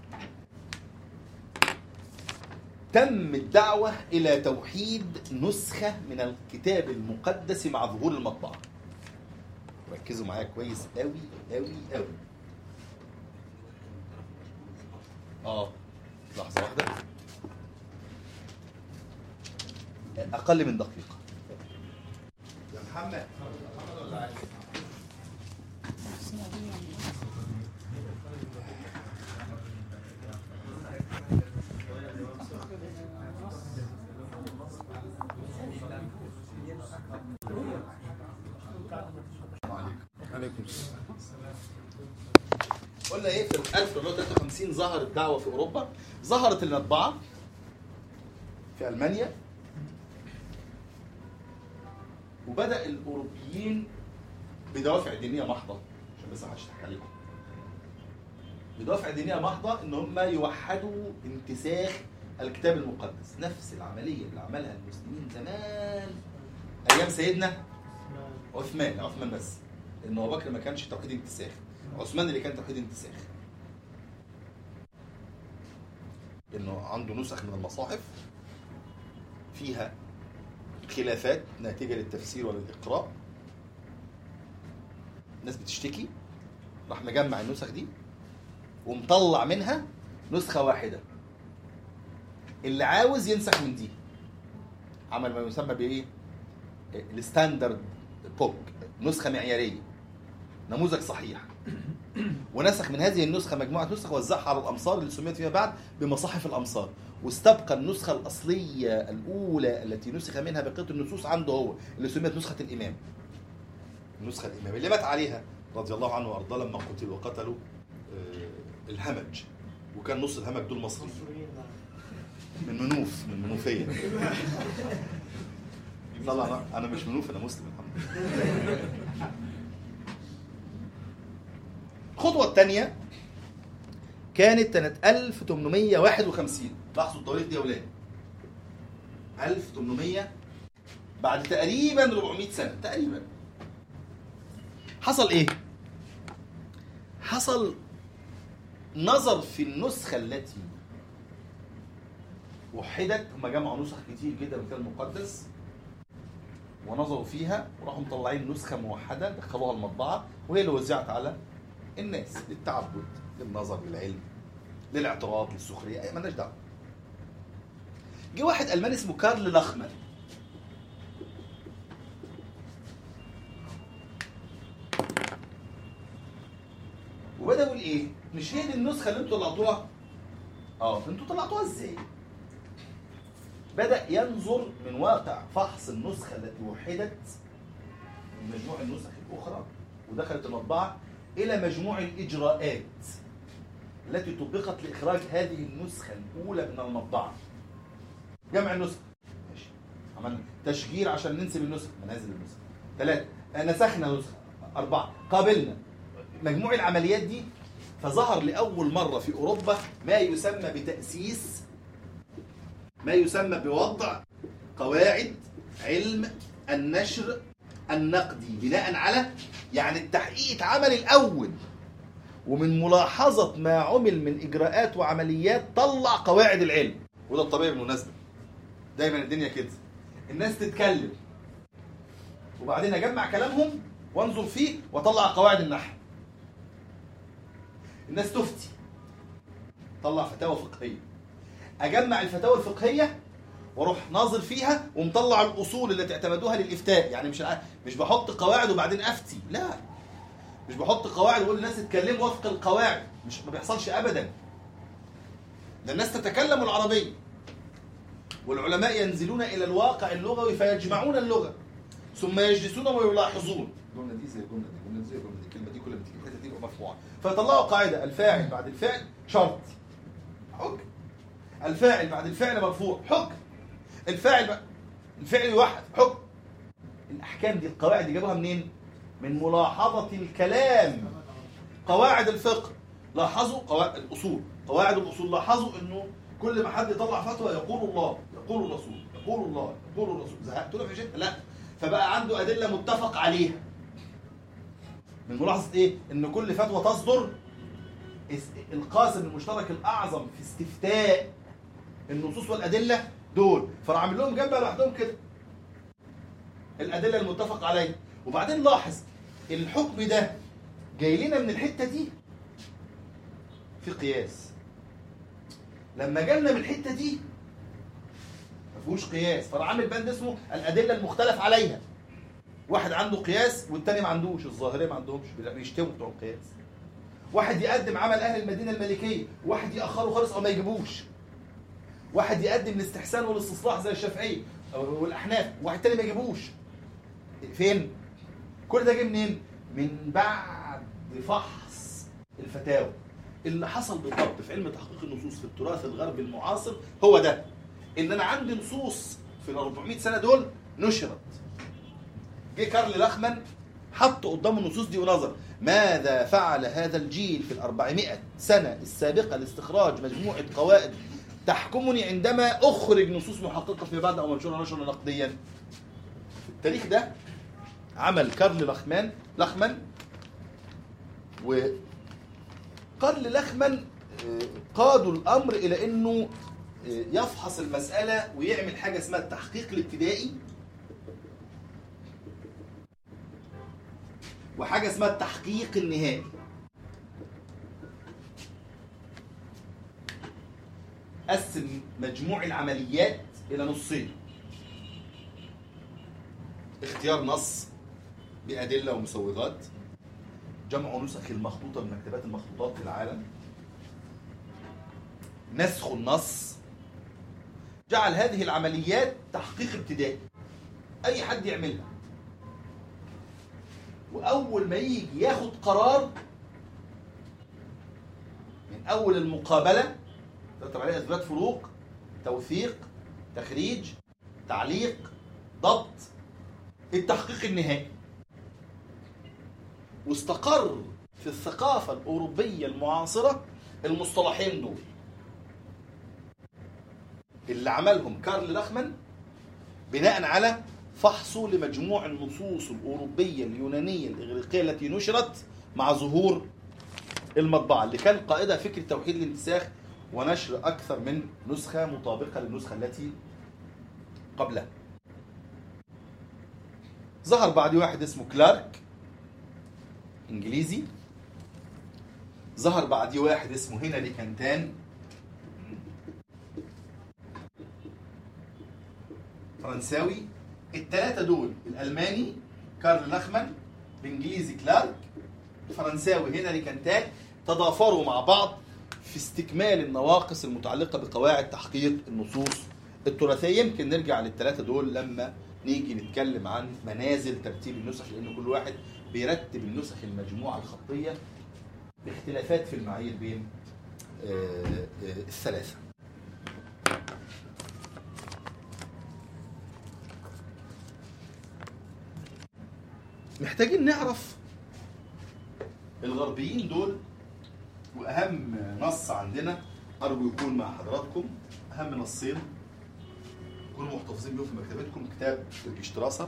تم الدعوه الى توحيد نسخه من الكتاب المقدس مع ظهور المطبعه ركزوا معايا كويس قوي قوي قوي اه لحظه واحده اقل من دقيقه يا محمد عليكم السلام قلنا ايه في 1453 ظهرت دعوه في اوروبا ظهرت المطبعه في المانيا وبدا الاوروبيين بدوافع دينيه محضه عشان بس ما حدش يضحك عليكم بدوافع دينيه محضه ان هم يوحدوا انتساخ الكتاب المقدس نفس العمليه اللي عملها المسلمين زمان ايام سيدنا عثمان عثمان بس لان ابو بكر ما كانش توحيد انتساخ عثمان اللي كان توحيد انتساخ انه عنده نسخ من المصاحف فيها خلافات ناتجه للتفسير وللاقراء الناس بتشتكي راح مجمع النسخ دي ومطلع منها نسخه واحده اللي عاوز ينسخ من دي عمل ما يسمى بايه الستاندرد بوك نسخه معياريه نموذج صحيح ونسخ من هذه النسخه مجموعه نسخ وزعها على الامصار اللي سميت فيما بعد بمصاحف الامصار واستبقى النسخه الاصليه الاولى التي نسخ منها بقيه النصوص عنده هو اللي سميت نسخه الامام النسخه الامام اللي مات عليها رضي الله عنه وارضاه لما قتل وقتلوا آه، الهمج وكان نص الهمج دول مصريين مصريين نعم. من منوف من منوفيه طبعا انا مش منوف انا مسلم الحمد لله الخطوه الثانيه كانت سنه 1851 لاحظوا التواريخ دي يا اولاد 1800 بعد تقريبا 400 سنه تقريبا حصل ايه حصل نظر في النسخه التي وحدت هم جمعوا نسخ كتير جدا من الكتاب المقدس ونظروا فيها وراحوا مطلعين نسخه موحده دخلوها المطبعه وهي اللي وزعت على الناس للتعبد للنظر للعلم للاعتراض للسخريه أي مالناش دعوه جه واحد الماني اسمه كارل لاخمان وبدا يقول ايه مش هي دي النسخه اللي انتوا طلعتوها اه انتوا طلعتوها ازاي بدأ ينظر من واقع فحص النسخة التي وحدت من مجموع النسخ الأخرى ودخلت المطبعة إلى مجموع الإجراءات التي طبقت لإخراج هذه النسخة الأولى من المطبعة جمع النسخ ماشي عملنا تشجير عشان ننسب النسخ منازل النسخ ثلاثة نسخنا نسخة أربعة قابلنا مجموع العمليات دي فظهر لأول مرة في أوروبا ما يسمى بتأسيس ما يسمى بوضع قواعد علم النشر النقدي بناء على يعني التحقيق اتعمل الاول ومن ملاحظة ما عمل من إجراءات وعمليات طلع قواعد العلم وده الطبيعي بالمناسبة دايما الدنيا كده الناس تتكلم وبعدين أجمع كلامهم وانظر فيه واطلع قواعد النحو الناس تفتي طلع فتاوى فقهيه اجمع الفتاوى الفقهيه واروح ناظر فيها ومطلع الاصول التي اعتمدوها للافتاء يعني مش ع- مش بحط قواعد وبعدين افتي لا مش بحط قواعد واقول للناس اتكلموا وفق القواعد مش ما بيحصلش ابدا ده الناس تتكلم العربيه والعلماء ينزلون الى الواقع اللغوي فيجمعون اللغه ثم يجلسون ويلاحظون الجمله دي زي الجمله دي الجمله دي زي الجمله دي الكلمه دي كل ما تيجي الحته دي تبقى مرفوعه فيطلعوا قاعده الفاعل بعد الفعل شرط حكم الفاعل بعد الفعل مرفوع حكم الفاعل بعد الفعل يوحد حكم الاحكام دي القواعد دي جابوها منين من ملاحظه الكلام قواعد الفقه لاحظوا قواعد الاصول قواعد الاصول لاحظوا انه كل ما حد يطلع فتوى يقول الله يقول الرسول يقول الله يقول الرسول زهقتوا له في شيء لا فبقى عنده ادله متفق عليها من ملاحظه ايه ان كل فتوى تصدر اس- القاسم المشترك الاعظم في استفتاء النصوص والادله دول فراح عامل لهم جنب لوحدهم كده الادله المتفق عليها وبعدين لاحظ الحكم ده جاي لنا من الحته دي في قياس لما جالنا من الحته دي ما فيهوش قياس فراح عامل بند اسمه الادله المختلف عليها واحد عنده قياس والتاني ما عندوش الظاهريه ما عندهمش بيشتموا بتوع القياس واحد يقدم عمل اهل المدينه الملكيه واحد ياخره خالص او ما يجيبوش واحد يقدم الاستحسان والاستصلاح زي الشافعيه والاحناف واحد تاني ما يجيبوش فين كل ده جه منين من بعد فحص الفتاوى اللي حصل بالضبط في علم تحقيق النصوص في التراث الغربي المعاصر هو ده ان انا عندي نصوص في ال 400 سنه دول نشرت جه كارل لاخمان حط قدام النصوص دي ونظر ماذا فعل هذا الجيل في الأربعمائة سنة السابقة لاستخراج مجموعة قواعد تحكمني عندما أخرج نصوص محققة فيما بعد أو منشورة نشرا نقديا في التاريخ ده عمل كارل لاخمان لاخمان وقال لخمن آه، قادوا الامر الى انه آه، يفحص المساله ويعمل حاجه اسمها التحقيق الابتدائي وحاجه اسمها التحقيق النهائي قسم مجموع العمليات الى نصين اختيار نص بادله ومسوغات جمع نسخ المخطوطه من مكتبات المخطوطات في العالم نسخ النص جعل هذه العمليات تحقيق ابتدائي اي حد يعملها واول ما يجي ياخد قرار من اول المقابله ترتب عليها اثبات فروق توثيق تخريج تعليق ضبط التحقيق النهائي واستقر في الثقافة الأوروبية المعاصرة المصطلحين دول اللي عملهم كارل لاخمان بناء على فحصه لمجموع النصوص الأوروبية اليونانية الإغريقية التي نشرت مع ظهور المطبعة اللي كان قائدها فكرة توحيد الانتساخ ونشر أكثر من نسخة مطابقة للنسخة التي قبلها ظهر بعد واحد اسمه كلارك انجليزي ظهر بعد واحد اسمه هنري كانتان فرنساوي الثلاثة دول الألماني كارل لاخمان الإنجليزي كلارك الفرنساوي هنري كانتان تضافروا مع بعض في استكمال النواقص المتعلقة بقواعد تحقيق النصوص التراثية يمكن نرجع للثلاثة دول لما نيجي نتكلم عن منازل ترتيب النسخ لأن كل واحد بيرتب النسخ المجموعة الخطية باختلافات في المعايير بين آه، آه، الثلاثة محتاجين نعرف الغربيين دول واهم نص عندنا ارجو يكون مع حضراتكم اهم نصين تكونوا محتفظين بيهم في مكتبتكم كتاب الجشتراسر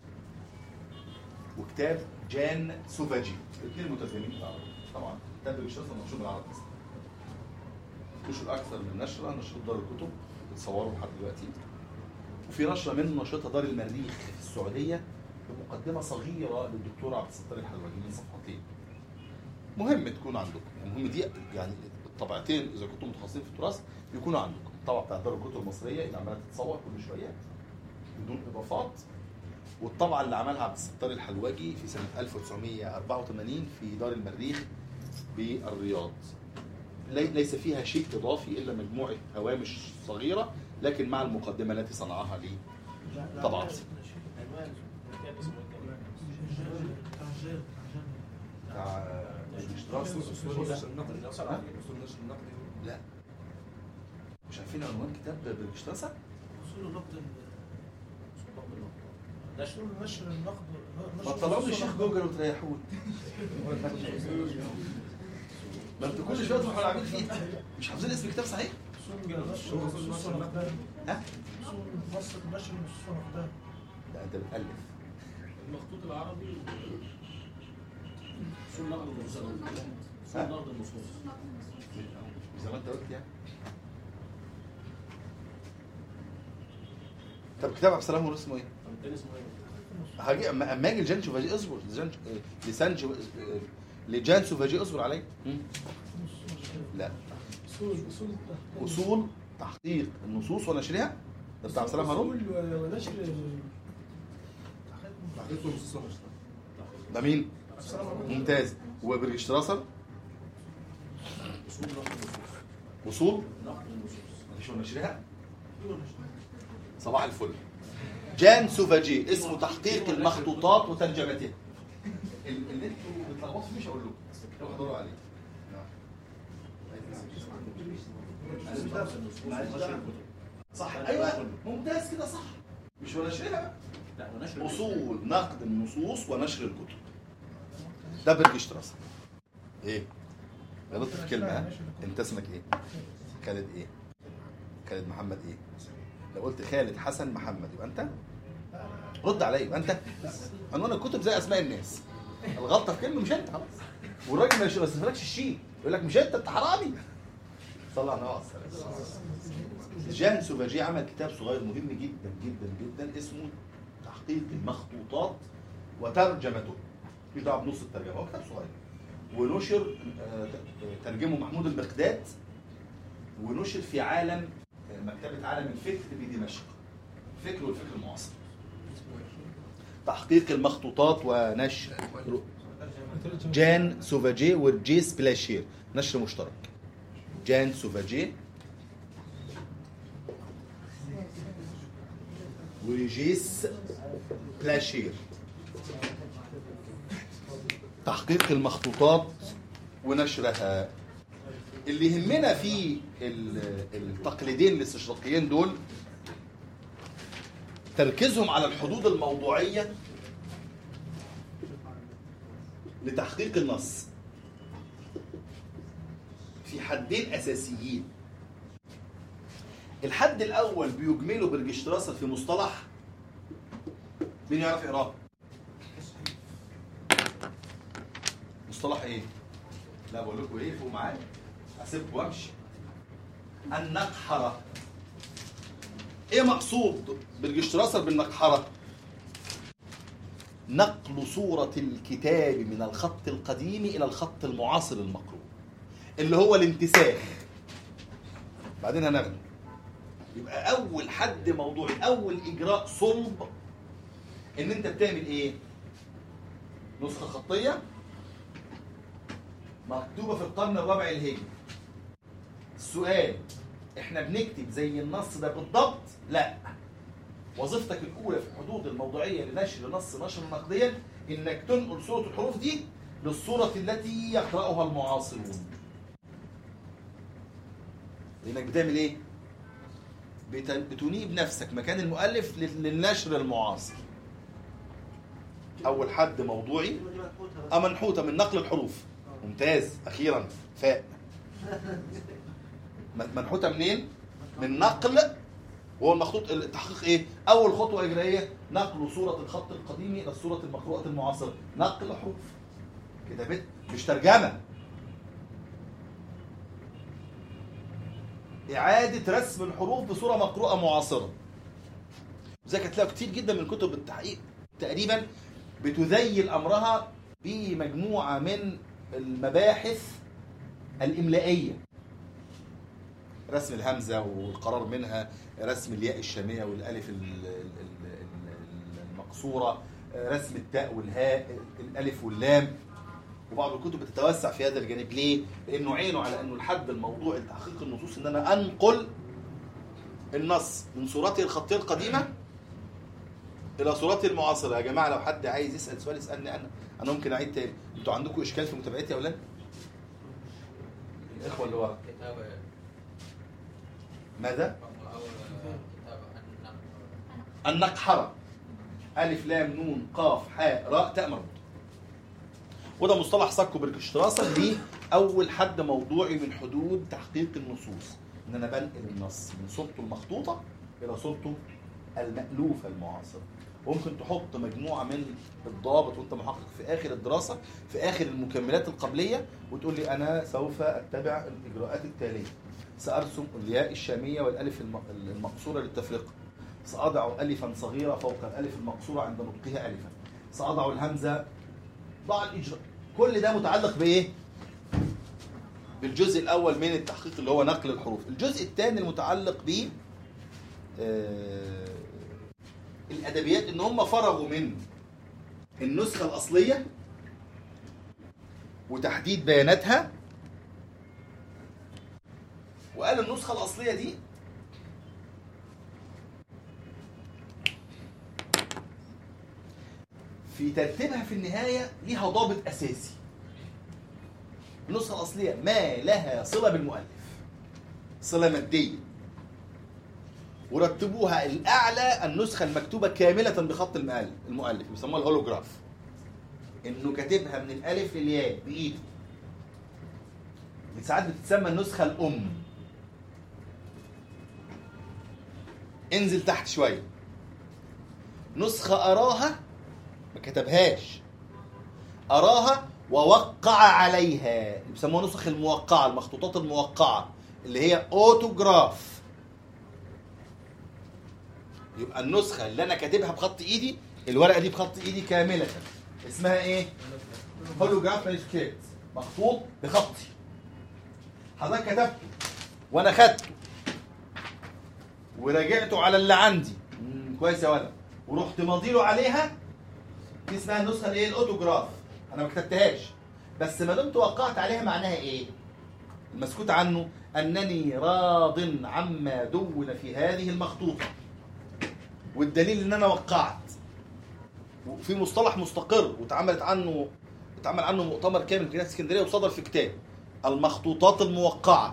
وكتاب جان سوفاجي الاثنين مترجمين بالعربي طبعا كتاب الجشتراسر منشور بالعربي بس نشر اكثر من نشره نشر دار الكتب بتصوروا لحد دلوقتي وفي نشره منه نشرتها دار المريخ في السعوديه بمقدمه صغيره للدكتور عبد الستار الحلواني من صفحتين مهم تكون عندكم يعني مهم دي يعني الطبعتين اذا كنتم متخصصين في التراث يكونوا عندكم الطبعه بتاعت دار الكتب المصريه اللي عماله تتصور كل شويه بدون اضافات والطبعه اللي عملها عبد الستار الحلواجي في سنه 1984 في دار المريخ بالرياض لي- ليس فيها شيء اضافي الا مجموعه هوامش صغيره لكن مع المقدمه التي صنعها لي طبعا بتاع اصول نشر النقد اصول نشر النقد لا مش عارفين عنوان كتاب بالاشتراسة؟ اصول النقد ال- نشر نشر النقد نشر بطلعوا لي أصول الشيخ النقد. جوجل وتريحوني ما انتوا كل شويه تروحوا عاملين فيها مش حافظين اسم الكتاب صحيح؟ اصول نشر نصوص النقدان ها؟ اصول مصر نشر نصوص النقدان لا انت بتألف المخطوط العربي اصول نقد النصوص اصول نقد النصوص زي ما انت قلت يعني طب كتاب عبد السلام هو اسمه ايه؟ طب التاني اسمه ايه؟ هاجي اما اما اجي الجان شوفاجي اصبر الجان لسان جو- لجان سوفاجي اصبر علي لا اصول اصول اصول تحقيق النصوص ونشرها ده بتاع عبد السلام هارون اصول ونشر تحقيق نصوص نشر ده مين؟ عبد السلام هارون. ممتاز وبرجشتراسر اصول نقد النصوص وصول نقد النصوص مش ونشرها أيوة نشر. صباح الفل جان سوفاجي اسمه تحقيق المخطوطات وترجمتها ال- اللي انتوا بتلخبطوا فيه مش هقول لكم روحوا دوروا عليه صح ايوه ممتاز كده صح مش ونشرها لا ونشر اصول نقد النصوص ونشر الكتب ده برجشتراسر ايه غلطت في كلمه ها انت اسمك ايه خالد ايه خالد محمد ايه لو قلت خالد حسن محمد يبقى انت رد عليا يبقى انت عنوان الكتب زي اسماء الناس الغلطه في كلمه مش انت خلاص والراجل ما يش- ما يصرفلكش الشيء يقول لك مش انت انت حرامي صلى على النبي عليه الصلاة والسلام. جان سوفاجي عمل كتاب صغير مهم جدا جدا جدا اسمه تحقيق المخطوطات وترجمته مش دعوه بنص الترجمه هو كتاب صغير ونشر آه، ت- ترجمه محمود البغداد ونشر في عالم آه، مكتبه عالم الفكر بدمشق الفكر والفكر المعاصر تحقيق المخطوطات ونشر جان سوفاجي ورجيس بلاشير نشر مشترك جان سوفاجي وريجيس بلاشير تحقيق المخطوطات ونشرها اللي يهمنا في ال- التقليدين الاستشراقيين دول تركيزهم على الحدود الموضوعية لتحقيق النص في حدين أساسيين الحد الأول بيجمله برجشتراسر في مصطلح مين يعرف يقراه؟ مصطلح ايه؟ لا بقول لكم ايه فوق معايا اسيبكم وامشي النقحرة ايه مقصود بالجشتراسر بالنقحرة؟ نقل صورة الكتاب من الخط القديم إلى الخط المعاصر المقروء اللي هو الانتساخ بعدين هناخده يبقى أول حد موضوعي أول إجراء صلب إن أنت بتعمل إيه؟ نسخة خطية مكتوبة في القرن الرابع الهجري السؤال احنا بنكتب زي النص ده بالضبط؟ لا وظيفتك الاولى في الحدود الموضوعيه لنشر نص نشرا نقديا انك تنقل صوره الحروف دي للصوره التي يقراها المعاصرون لانك بتعمل ايه بت- بتنيب نفسك مكان المؤلف لل- للنشر المعاصر اول حد موضوعي اه منحوته من نقل الحروف ممتاز اخيرا فاء م- منحوته منين من نقل وهو المخطوط التحقيق ايه؟ اول خطوه اجرائيه نقل صوره الخط القديم الى الصوره المقروءه المعاصره، نقل حروف. كده بت مش ترجمه. اعاده رسم الحروف بصوره مقروءه معاصره. وزي هتلاقوا كتير جدا من كتب التحقيق تقريبا بتذيل امرها بمجموعه من المباحث الاملائيه رسم الهمزه والقرار منها رسم الياء الشاميه والالف ال- ال- ال- ال- المقصوره رسم التاء والهاء الالف واللام وبعض الكتب بتتوسع في هذا الجانب ليه؟ لانه عينه على انه الحد الموضوعي لتحقيق النصوص ان انا انقل النص من صورته الخطيه القديمه الى صورته المعاصره يا جماعه لو حد عايز يسال سؤال يسالني انا انا ممكن اعيد تاني انتوا عندكم اشكال في متابعتي يا اولاد؟ الاخوه اللي ورا كتاب ماذا؟ أو كتاب النقل النقحرة ألف لام نون قاف حاء راء تاء مربوطة وده مصطلح ساكو بركشتراسر دي أول حد موضوعي من حدود تحقيق النصوص إن أنا بنقل النص من صورته المخطوطة إلى صورته المألوفة المعاصرة وممكن تحط مجموعة من الضوابط وانت محقق في آخر الدراسة في آخر المكملات القبلية وتقول لي أنا سوف أتبع الإجراءات التالية سأرسم الياء الشامية والألف الم- المقصورة للتفرقة سأضع ألفا صغيرة فوق الألف المقصورة عند نطقها ألفا سأضع الهمزة ضع الإجراء كل ده متعلق بإيه؟ بالجزء الأول من التحقيق اللي هو نقل الحروف الجزء الثاني المتعلق ب آه، الأدبيات إن هم فرغوا من النسخة الأصلية وتحديد بياناتها وقال النسخة الأصلية دي في ترتيبها في النهاية ليها ضابط أساسي النسخة الأصلية ما لها صلة بالمؤلف صلة مادية ورتبوها الأعلى النسخة المكتوبة كاملة بخط المؤلف المؤلف بيسموها الهولوجراف إنه كاتبها من الألف للياء بإيده ساعات بتتسمى النسخة الأم انزل تحت شوية نسخة أراها ما كتبهاش أراها ووقع عليها اللي بيسموها نسخ الموقعه المخطوطات الموقعه اللي هي اوتوجراف يبقى النسخه اللي انا كاتبها بخط ايدي الورقه دي بخط ايدي كامله اسمها ايه هولوجراف مانuscript مخطوط بخطي حضرتك كتبته وانا خدته وراجعته على اللي عندي مم، كويس يا ولد ورحت ماضيله عليها دي اسمها النسخه الايه الاوتوجراف انا ما كتبتهاش بس ما دمت وقعت عليها معناها ايه المسكوت عنه انني راض عما دون في هذه المخطوطه والدليل ان انا وقعت وفي مصطلح مستقر واتعملت عنه اتعمل عنه مؤتمر كامل في جامعه اسكندريه وصدر في كتاب المخطوطات الموقعه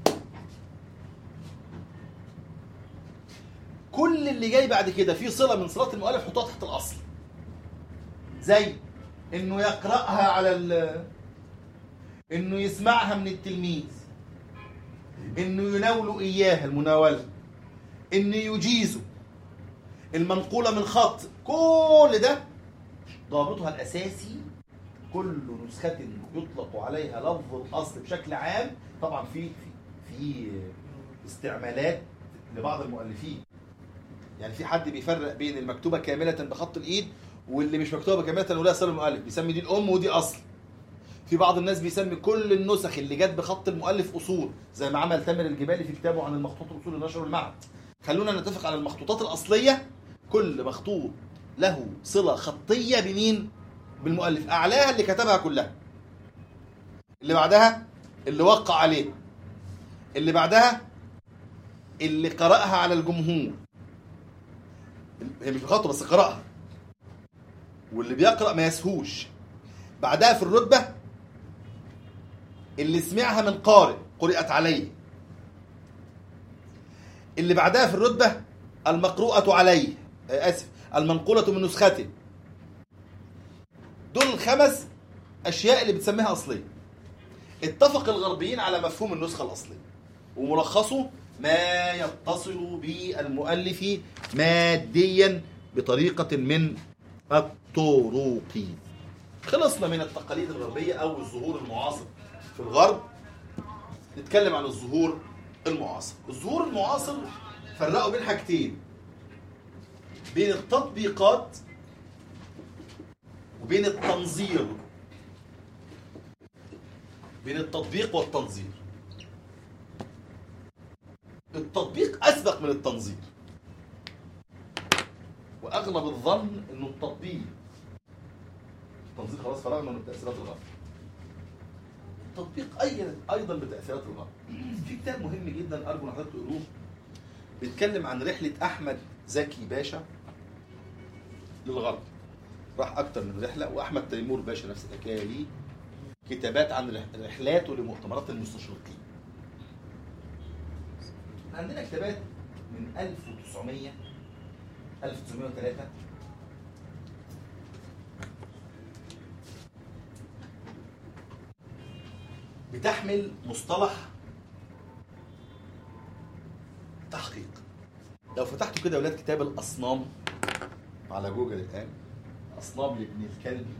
كل اللي جاي بعد كده في صله من صلات المؤلف حطها تحت الاصل زي انه يقراها على ال انه يسمعها من التلميذ انه يناول اياها المناوله انه يجيزه المنقوله من خط كل ده ضابطها الاساسي كل نسخه يطلق عليها لفظ الاصل بشكل عام طبعا في في في استعمالات لبعض المؤلفين يعني في حد بيفرق بين المكتوبه كامله بخط الايد واللي مش مكتوبه كامله ولا صله المؤلف بيسمي دي الام ودي اصل في بعض الناس بيسمي كل النسخ اللي جت بخط المؤلف اصول زي ما عمل تامر الجبالي في كتابه عن المخطوط الاصول النشر والمعهد خلونا نتفق على المخطوطات الاصليه كل مخطوط له صله خطيه بمين بالمؤلف اعلاها اللي كتبها كلها اللي بعدها اللي وقع عليه اللي بعدها اللي قرأها على الجمهور هي مش بخطه بس قرأها واللي بيقرأ ما يسهوش بعدها في الرتبة اللي سمعها من قارئ قرأت عليه اللي بعدها في الرتبة المقروءة عليه آه، آسف المنقولة من نسخته دول الخمس أشياء اللي بتسميها أصلية اتفق الغربيين على مفهوم النسخة الأصلية وملخصه ما يتصل بالمؤلف ماديا بطريقة من الطرق خلصنا من التقاليد الغربية أو الظهور المعاصر في الغرب نتكلم عن الظهور المعاصر الظهور المعاصر فرقوا بين حاجتين بين التطبيقات وبين التنظير بين التطبيق والتنظير التطبيق أسبق من التنظير وأغلب الظن أنه التطبيق التنظير خلاص فرغنا من تأثيرات الغرب التطبيق أيضا أيضا بتأثيرات الغرب في كتاب مهم جدا أرجو أن حضرتك تقروه بيتكلم عن رحلة أحمد زكي باشا للغرب راح أكتر من رحلة وأحمد تيمور باشا نفس الحكاية ليه كتابات عن رح- رحلاته لمؤتمرات المستشرقين عندنا كتابات من 1900 1903 بتحمل مصطلح تحقيق لو فتحتوا كده يا ولاد كتاب الاصنام على جوجل الان اصنام لابن الكلب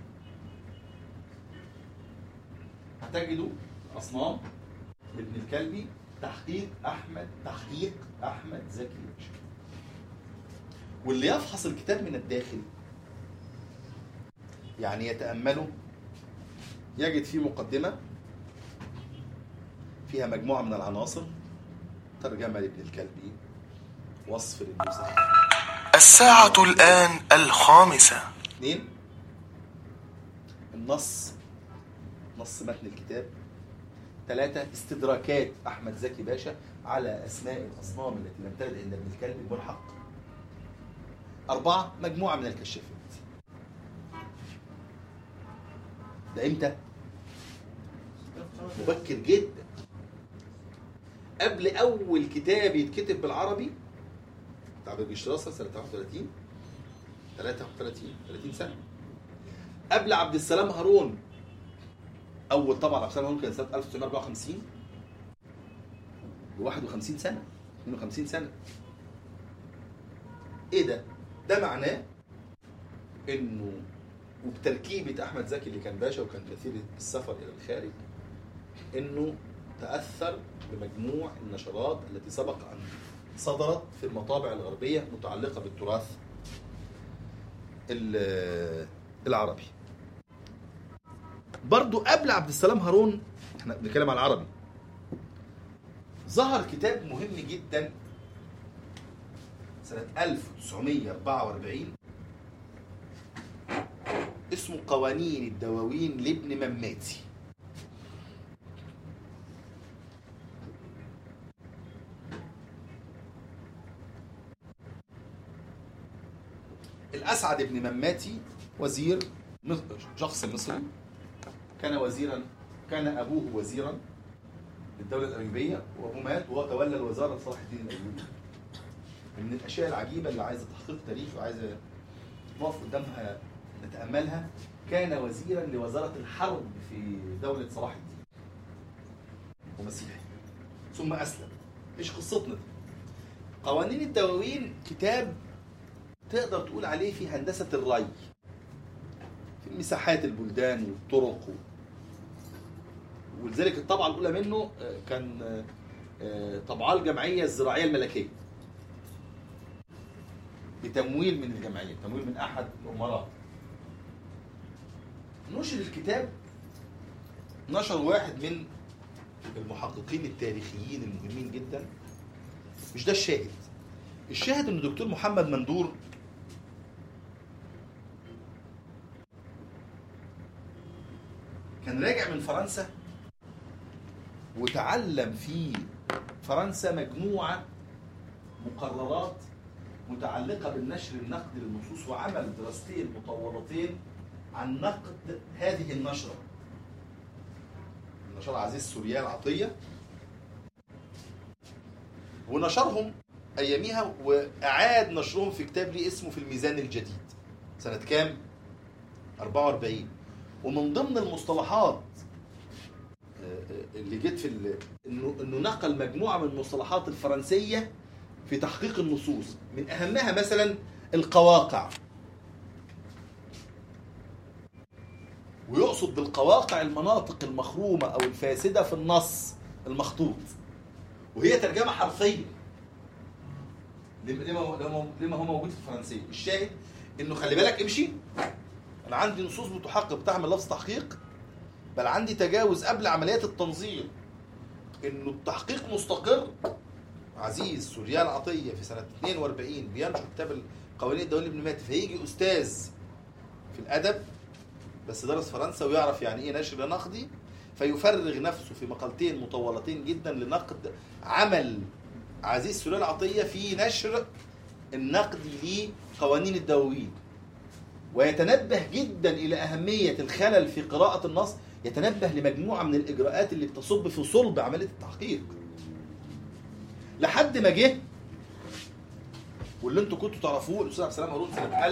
هتجدوا اصنام لابن الكلبي تحقيق احمد تحقيق احمد زكي باشا واللي يفحص الكتاب من الداخل يعني يتامله يجد فيه مقدمه فيها مجموعه من العناصر ترجمه لابن الكلبي وصف للنسخ الساعة الآن الخامسة اثنين النص نص متن الكتاب ثلاثة استدراكات أحمد زكي باشا على أسماء الأصنام التي لم ترد عند ابن الكلب الملحق أربعة مجموعة من الكشافات ده إمتى؟ مبكر جدا قبل أول كتاب يتكتب بالعربي بتاع بيجي شراسة سنة 31 33 30 سنة قبل عبد السلام هارون اول طبعا عبد السلام هارون كان سنه 1954 ب 51 سنه 52 سنه ايه ده؟ ده معناه انه وبتركيبة أحمد زكي اللي كان باشا وكان كثير السفر إلى الخارج إنه تأثر بمجموع النشرات التي سبق أن صدرت في المطابع الغربية متعلقة بالتراث ال- العربي برضو قبل عبد السلام هارون احنا بنتكلم على العربي ظهر كتاب مهم جدا سنة 1944 اسمه قوانين الدواوين لابن مماتي الأسعد بن مماتي وزير مص- شخص مصري كان وزيرا كان أبوه وزيرا للدولة الأيوبية وأبوه مات وهو تولى الوزارة لصلاح الدين الأيوبي من الأشياء العجيبة اللي عايزة تحقيق تاريخي وعايزة نقف قدامها نتأملها كان وزيرا لوزارة الحرب في دولة صلاح الدين ومسيحي ثم أسلم مش قصتنا دي قوانين الدواوين كتاب تقدر تقول عليه في هندسة الري في مساحات البلدان والطرق و... ولذلك الطبعة الأولى منه آه، كان آه، آه، طبعاه الجمعية الزراعية الملكية بتمويل من الجمعية تمويل من أحد الأمراء نشر الكتاب نشر واحد من المحققين التاريخيين المهمين جدا مش ده الشاهد الشاهد ان الدكتور محمد مندور كان راجع من فرنسا وتعلم في فرنسا مجموعة مقررات متعلقة بالنشر النقدي للنصوص وعمل دراستين مطولتين عن نقد هذه النشرة نشر عزيز سوريال عطية ونشرهم أياميها وأعاد نشرهم في كتاب ليه اسمه في الميزان الجديد سنة كام؟ 44 ومن ضمن المصطلحات آه، اللي جت في ال- انه انه نقل مجموعه من المصطلحات الفرنسيه في تحقيق النصوص من اهمها مثلا القواقع ويقصد بالقواقع المناطق المخرومه او الفاسده في النص المخطوط وهي ترجمه حرفيه لما لما- لما لما هو موجود في الفرنسيه الشاهد انه خلي بالك امشي انا عندي نصوص بتحقق بتعمل لفظ تحقيق بل عندي تجاوز قبل عمليات التنظير انه التحقيق مستقر عزيز سوريال عطيه في سنه 42 بينشر كتاب قوانين الدولة ابن ماتي فيجي استاذ في الادب بس درس فرنسا ويعرف يعني ايه نشر نقدي فيفرغ نفسه في مقالتين مطولتين جدا لنقد عمل عزيز سوريال عطيه في نشر النقدي لقوانين الدواوين ويتنبه جدا الى اهميه الخلل في قراءه النص يتنبه لمجموعه من الاجراءات اللي بتصب في صلب عمليه التحقيق لحد ما جه واللي انتوا كنتوا تعرفوه الاستاذ عبد السلام هارون سنه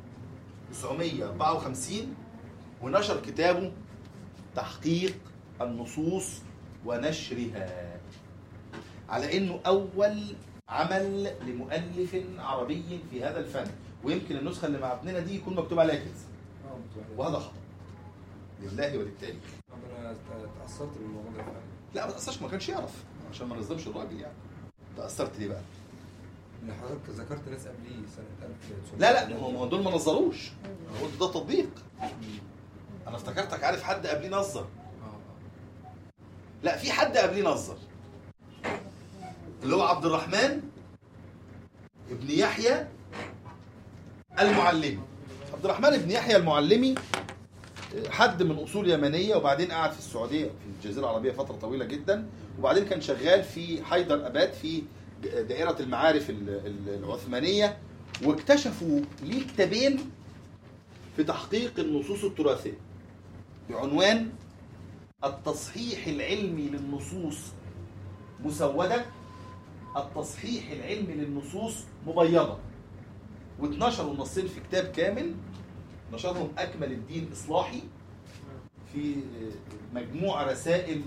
1954 ونشر كتابه تحقيق النصوص ونشرها على انه اول عمل لمؤلف عربي في هذا الفن ويمكن النسخه اللي مع ابننا دي يكون مكتوب عليها كده اه متوحد. وهذا خطا لله وللتاريخ انا تاثرت بالموضوع ده فعلا لا ما تاثرش ما كانش يعرف عشان ما نظلمش الراجل يعني تاثرت ليه بقى ان حضرتك ذكرت ناس قبليه سنه 1900 لا لا ما هو ما هو دول ما نظروش هو ده تطبيق انا افتكرتك عارف حد قبليه نظر اه لا في حد قبليه نظر اللي هو عبد الرحمن ابن يحيى المعلمي عبد الرحمن ابن يحيى المعلمي حد من اصول يمنيه وبعدين قعد في السعوديه في الجزيره العربيه فتره طويله جدا وبعدين كان شغال في حيدر اباد في دائره المعارف ال- ال- العثمانيه واكتشفوا ليه كتابين في تحقيق النصوص التراثيه بعنوان التصحيح العلمي للنصوص مسودة التصحيح العلمي للنصوص مبيضة واتنشروا النصين في كتاب كامل نشرهم أكمل الدين إصلاحي في مجموعة رسائل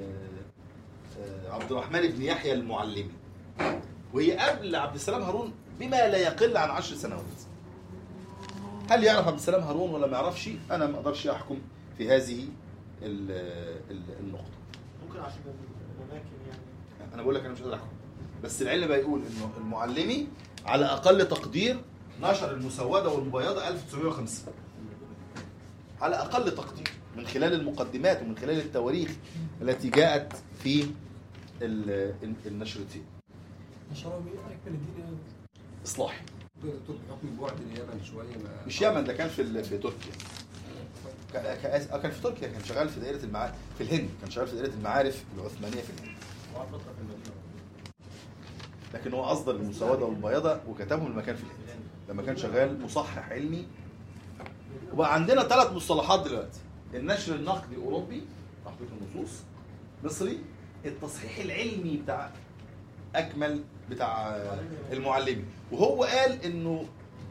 عبد الرحمن بن يحيى المعلمي وهي قبل عبد السلام هارون بما لا يقل عن عشر سنوات هل يعرف عبد السلام هارون ولا ما يعرفش انا ما اقدرش احكم في هذه ال- ال- النقطه ممكن عشان الاماكن يعني انا بقول لك انا مش قادر احكم بس العلم بيقول انه المعلمي على اقل تقدير نشر المسوده والمبيضه 1905 على اقل تقدير من خلال المقدمات ومن خلال التواريخ التي جاءت في ال- ال- النشرتين نشروا مين اكمل الدين يعني اصلاحي دكتور بحكم بعد اليمن شويه ما مش يمن ده كان في ال- في تركيا كان- كان آه، كان في تركيا كان شغال في دائره المعارف في الهند كان شغال في دائره المعارف العثمانيه في الهند وقعد فتره في المدينه لكن هو اصدر المسوده والبياضه وكتبهم المكان في الهند لما كان شغال مصحح علمي وبقى عندنا ثلاث مصطلحات دلوقتي النشر النقدي اوروبي تحقيق النصوص مصري التصحيح العلمي بتاع اكمل بتاع المعلمي وهو قال انه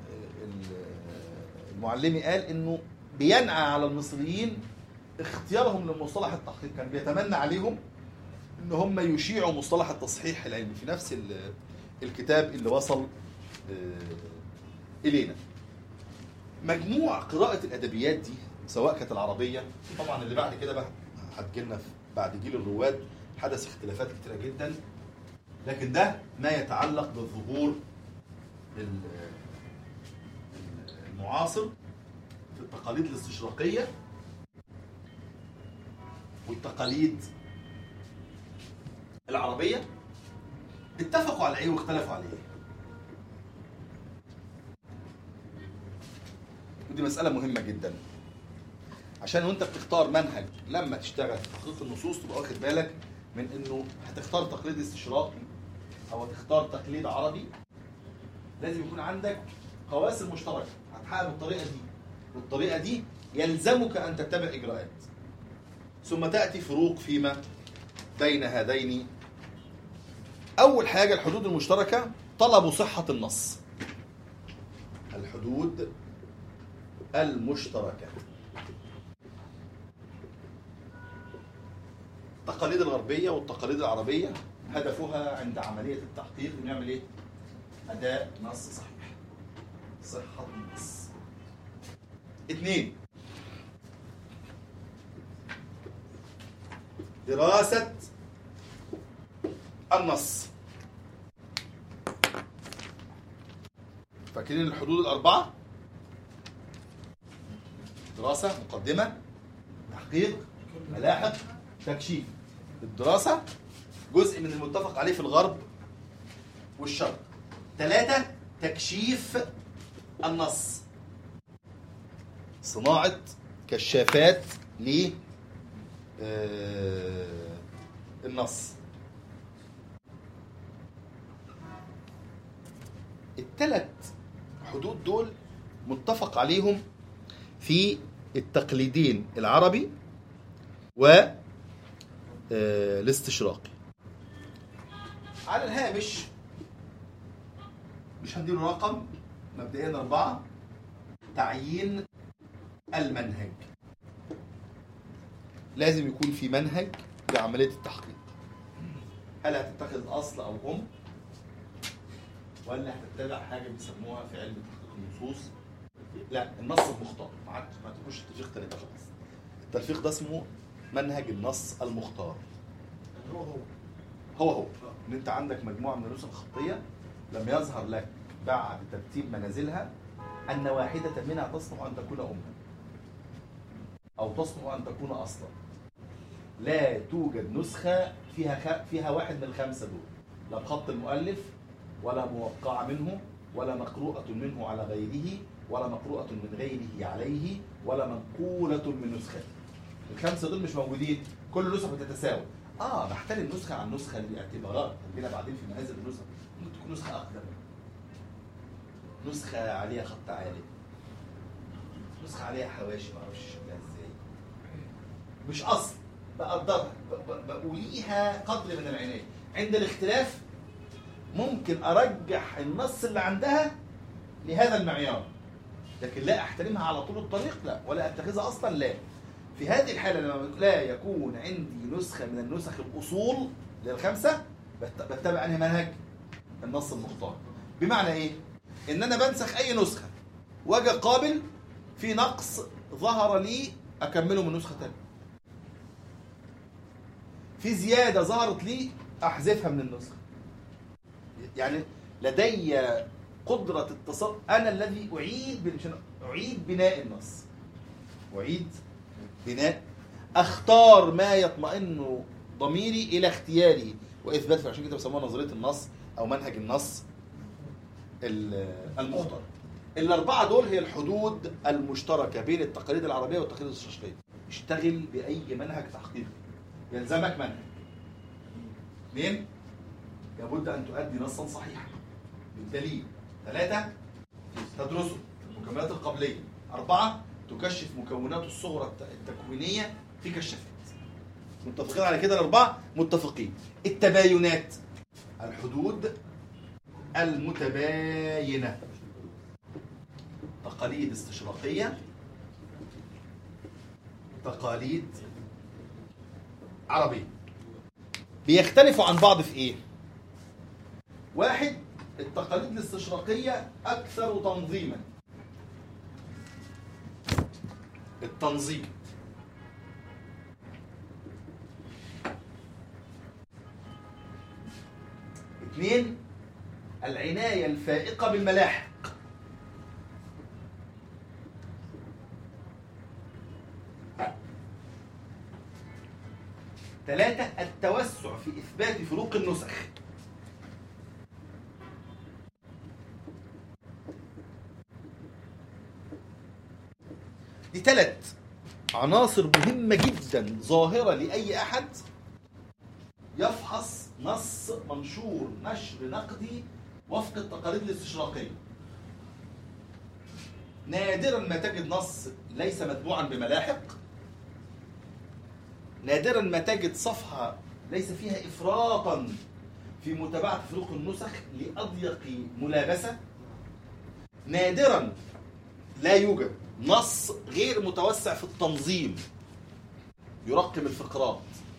المعلمي قال انه بينعى على المصريين اختيارهم لمصطلح التحقيق كان بيتمنى عليهم ان هم يشيعوا مصطلح التصحيح العلمي في نفس ال- الكتاب اللي وصل آه، الينا مجموع قراءة الأدبيات دي سواء كانت العربية طبعا اللي بعد كده بقى هتجيلنا في- بعد جيل الرواد حدث اختلافات كتيرة جدا لكن ده ما يتعلق بالظهور ال- ال- المعاصر في التقاليد الاستشراقية والتقاليد العربية اتفقوا على ايه واختلفوا على ايه ودي مسألة مهمة جدا عشان وانت بتختار منهج لما تشتغل في تحقيق النصوص تبقى واخد بالك من انه هتختار تقليد استشراقي او هتختار تقليد عربي لازم يكون عندك قواسم مشتركة هتحقق بالطريقة دي والطريقة دي يلزمك ان تتبع اجراءات ثم تأتي فروق فيما بين هذين أول حاجة الحدود المشتركة طلب صحة النص الحدود المشتركة التقاليد الغربية والتقاليد العربية هدفها عند عملية التحقيق إنه يعمل إيه؟ أداء نص صحيح صحة النص اثنين دراسة النص فاكرين الحدود الأربعة؟ دراسة مقدمة تحقيق ملاحق تكشيف الدراسة جزء من المتفق عليه في الغرب والشرق ثلاثة تكشيف النص صناعة كشافات ل آه، النص الثلاث حدود دول متفق عليهم في التقليدين العربي و آه، الاستشراقي على الهامش مش هنديله رقم مبدئيا أربعة تعيين المنهج لازم يكون في منهج لعملية التحقيق هل هتتخذ أصل أو أم ولا هتتبع حاجة بيسموها في علم تحقيق النصوص لا النص المختار ما عادش ما تقولش تلفيق تاني ده خلاص التلفيق ده اسمه منهج النص المختار هو هو هو هو ان انت عندك مجموعه من النسخ الخطيه لم يظهر لك بعد ترتيب منازلها ان واحده منها تصلح ان تكون اما او تصلح ان تكون اصلا لا توجد نسخه فيها خ... فيها واحد من الخمسه دول لا بخط المؤلف ولا موقعه منه ولا مقروءه منه على غيره ولا مقروءه من غيره عليه ولا منقوله من نسخته الخمسه دول مش موجودين كل نسخه بتتساوى اه بحترم نسخه عن نسخه لاعتبارات عندنا بعدين في منازل النسخ ممكن تكون نسخه اقدم نسخه عليها خط عالي نسخه عليها حواشي ما اعرفش شكلها ازاي مش اصل بقدرها ب- ب- بقوليها قدر من العنايه عند الاختلاف ممكن ارجح النص اللي عندها لهذا المعيار لكن لا احترمها على طول الطريق لا ولا اتخذها اصلا لا في هذه الحالة لما لا يكون عندي نسخة من النسخ الأصول للخمسة بت- بتبع أنهي منهج؟ النص المختار بمعنى إيه؟ إن أنا بنسخ أي نسخة واجي قابل في نقص ظهر لي اكمله من نسخه ثانيه في زياده ظهرت لي احذفها من النسخه يعني لدي قدره التصرف انا الذي اعيد بن- مش أنا- اعيد بناء النص اعيد بناء اختار ما يطمئن ضميري الى اختياري واثباته عشان كده بيسموها نظريه النص او منهج النص ال- المختار الاربعه دول هي الحدود المشتركه بين التقاليد العربيه والتقاليد الاستشراقيه اشتغل باي منهج تحقيقي يلزمك منهج اثنين لابد ان تؤدي نصا صحيحا بالدليل ثلاثه تدرسه المكونات القبليه اربعه تكشف مكوناته الصغرى الت- التكوينيه في كشافات متفقين على كده الاربعه متفقين التباينات الحدود المتباينه تقاليد استشراقيه تقاليد عربيه بيختلفوا عن بعض في ايه واحد التقاليد الاستشراقيه اكثر تنظيما التنظيم اثنين العناية الفائقة بالملاحق ثلاثة التوسع في إثبات فروق النسخ دي ثلاث عناصر مهمة جدا ظاهرة لأي أحد يفحص نص منشور نشر نقدي وفق التقاليد الاستشراقية نادرا ما تجد نص ليس متبوعا بملاحق نادرا ما تجد صفحة ليس فيها إفراطا في متابعة فروق النسخ لأضيق ملابسة نادرا لا يوجد نص غير متوسع في التنظيم يرقم الفقرات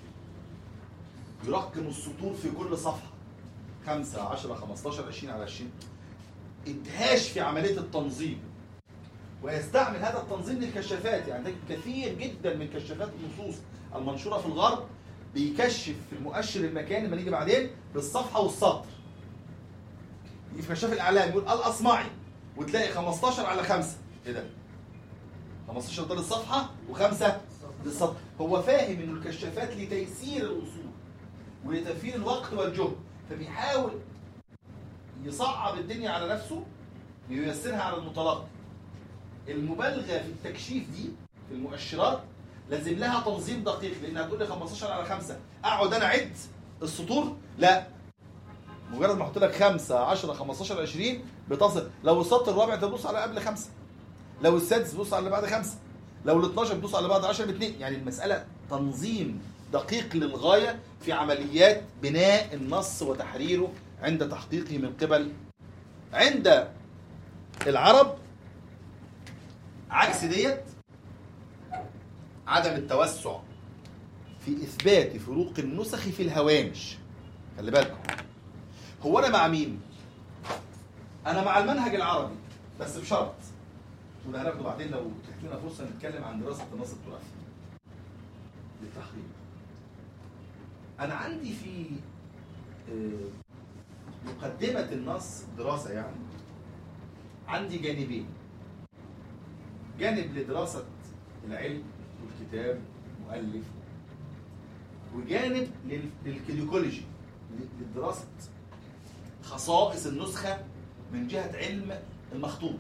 يرقم السطور في كل صفحة خمسة عشرة خمستاشر عشرين على عشرين ادهاش في عملية التنظيم ويستعمل هذا التنظيم للكشافات يعني تجد كثير جدا من كشافات النصوص المنشورة في الغرب بيكشف في المؤشر المكاني لما نيجي بعدين بالصفحة والسطر يجي في كشاف الإعلام يقول الأصمعي وتلاقي 15 على 5 ايه ده 15 ده للصفحة وخمسة للسطر هو فاهم ان الكشافات لتيسير الوصول ولتوفير الوقت والجهد فبيحاول يصعب الدنيا على نفسه وييسرها على المتلقي المبالغه في التكشيف دي في المؤشرات لازم لها تنظيم دقيق لان هتقول لي 15 على 5 اقعد انا اعد السطور لا مجرد ما احط لك 5 10 15 20 بتصل لو السطر الرابع تبص على قبل 5 لو السادس تبص على اللي بعد 5 لو ال 12 بتبص على اللي بعد 10 باثنين يعني المساله تنظيم دقيق للغايه في عمليات بناء النص وتحريره عند تحقيقه من قبل عند العرب عكس ديت عدم التوسع في اثبات فروق النسخ في الهوامش خلي بالكم هو انا مع مين انا مع المنهج العربي بس بشرط وده هناخده بعدين لو تحت لنا فرصه نتكلم عن دراسه النص التراثي للتحقيق انا عندي في آه، مقدمه النص دراسه يعني عندي جانبين جانب لدراسه العلم والكتاب مؤلف وجانب لل- للكيديكولوجي ل- لدراسه خصائص النسخه من جهه علم المخطوط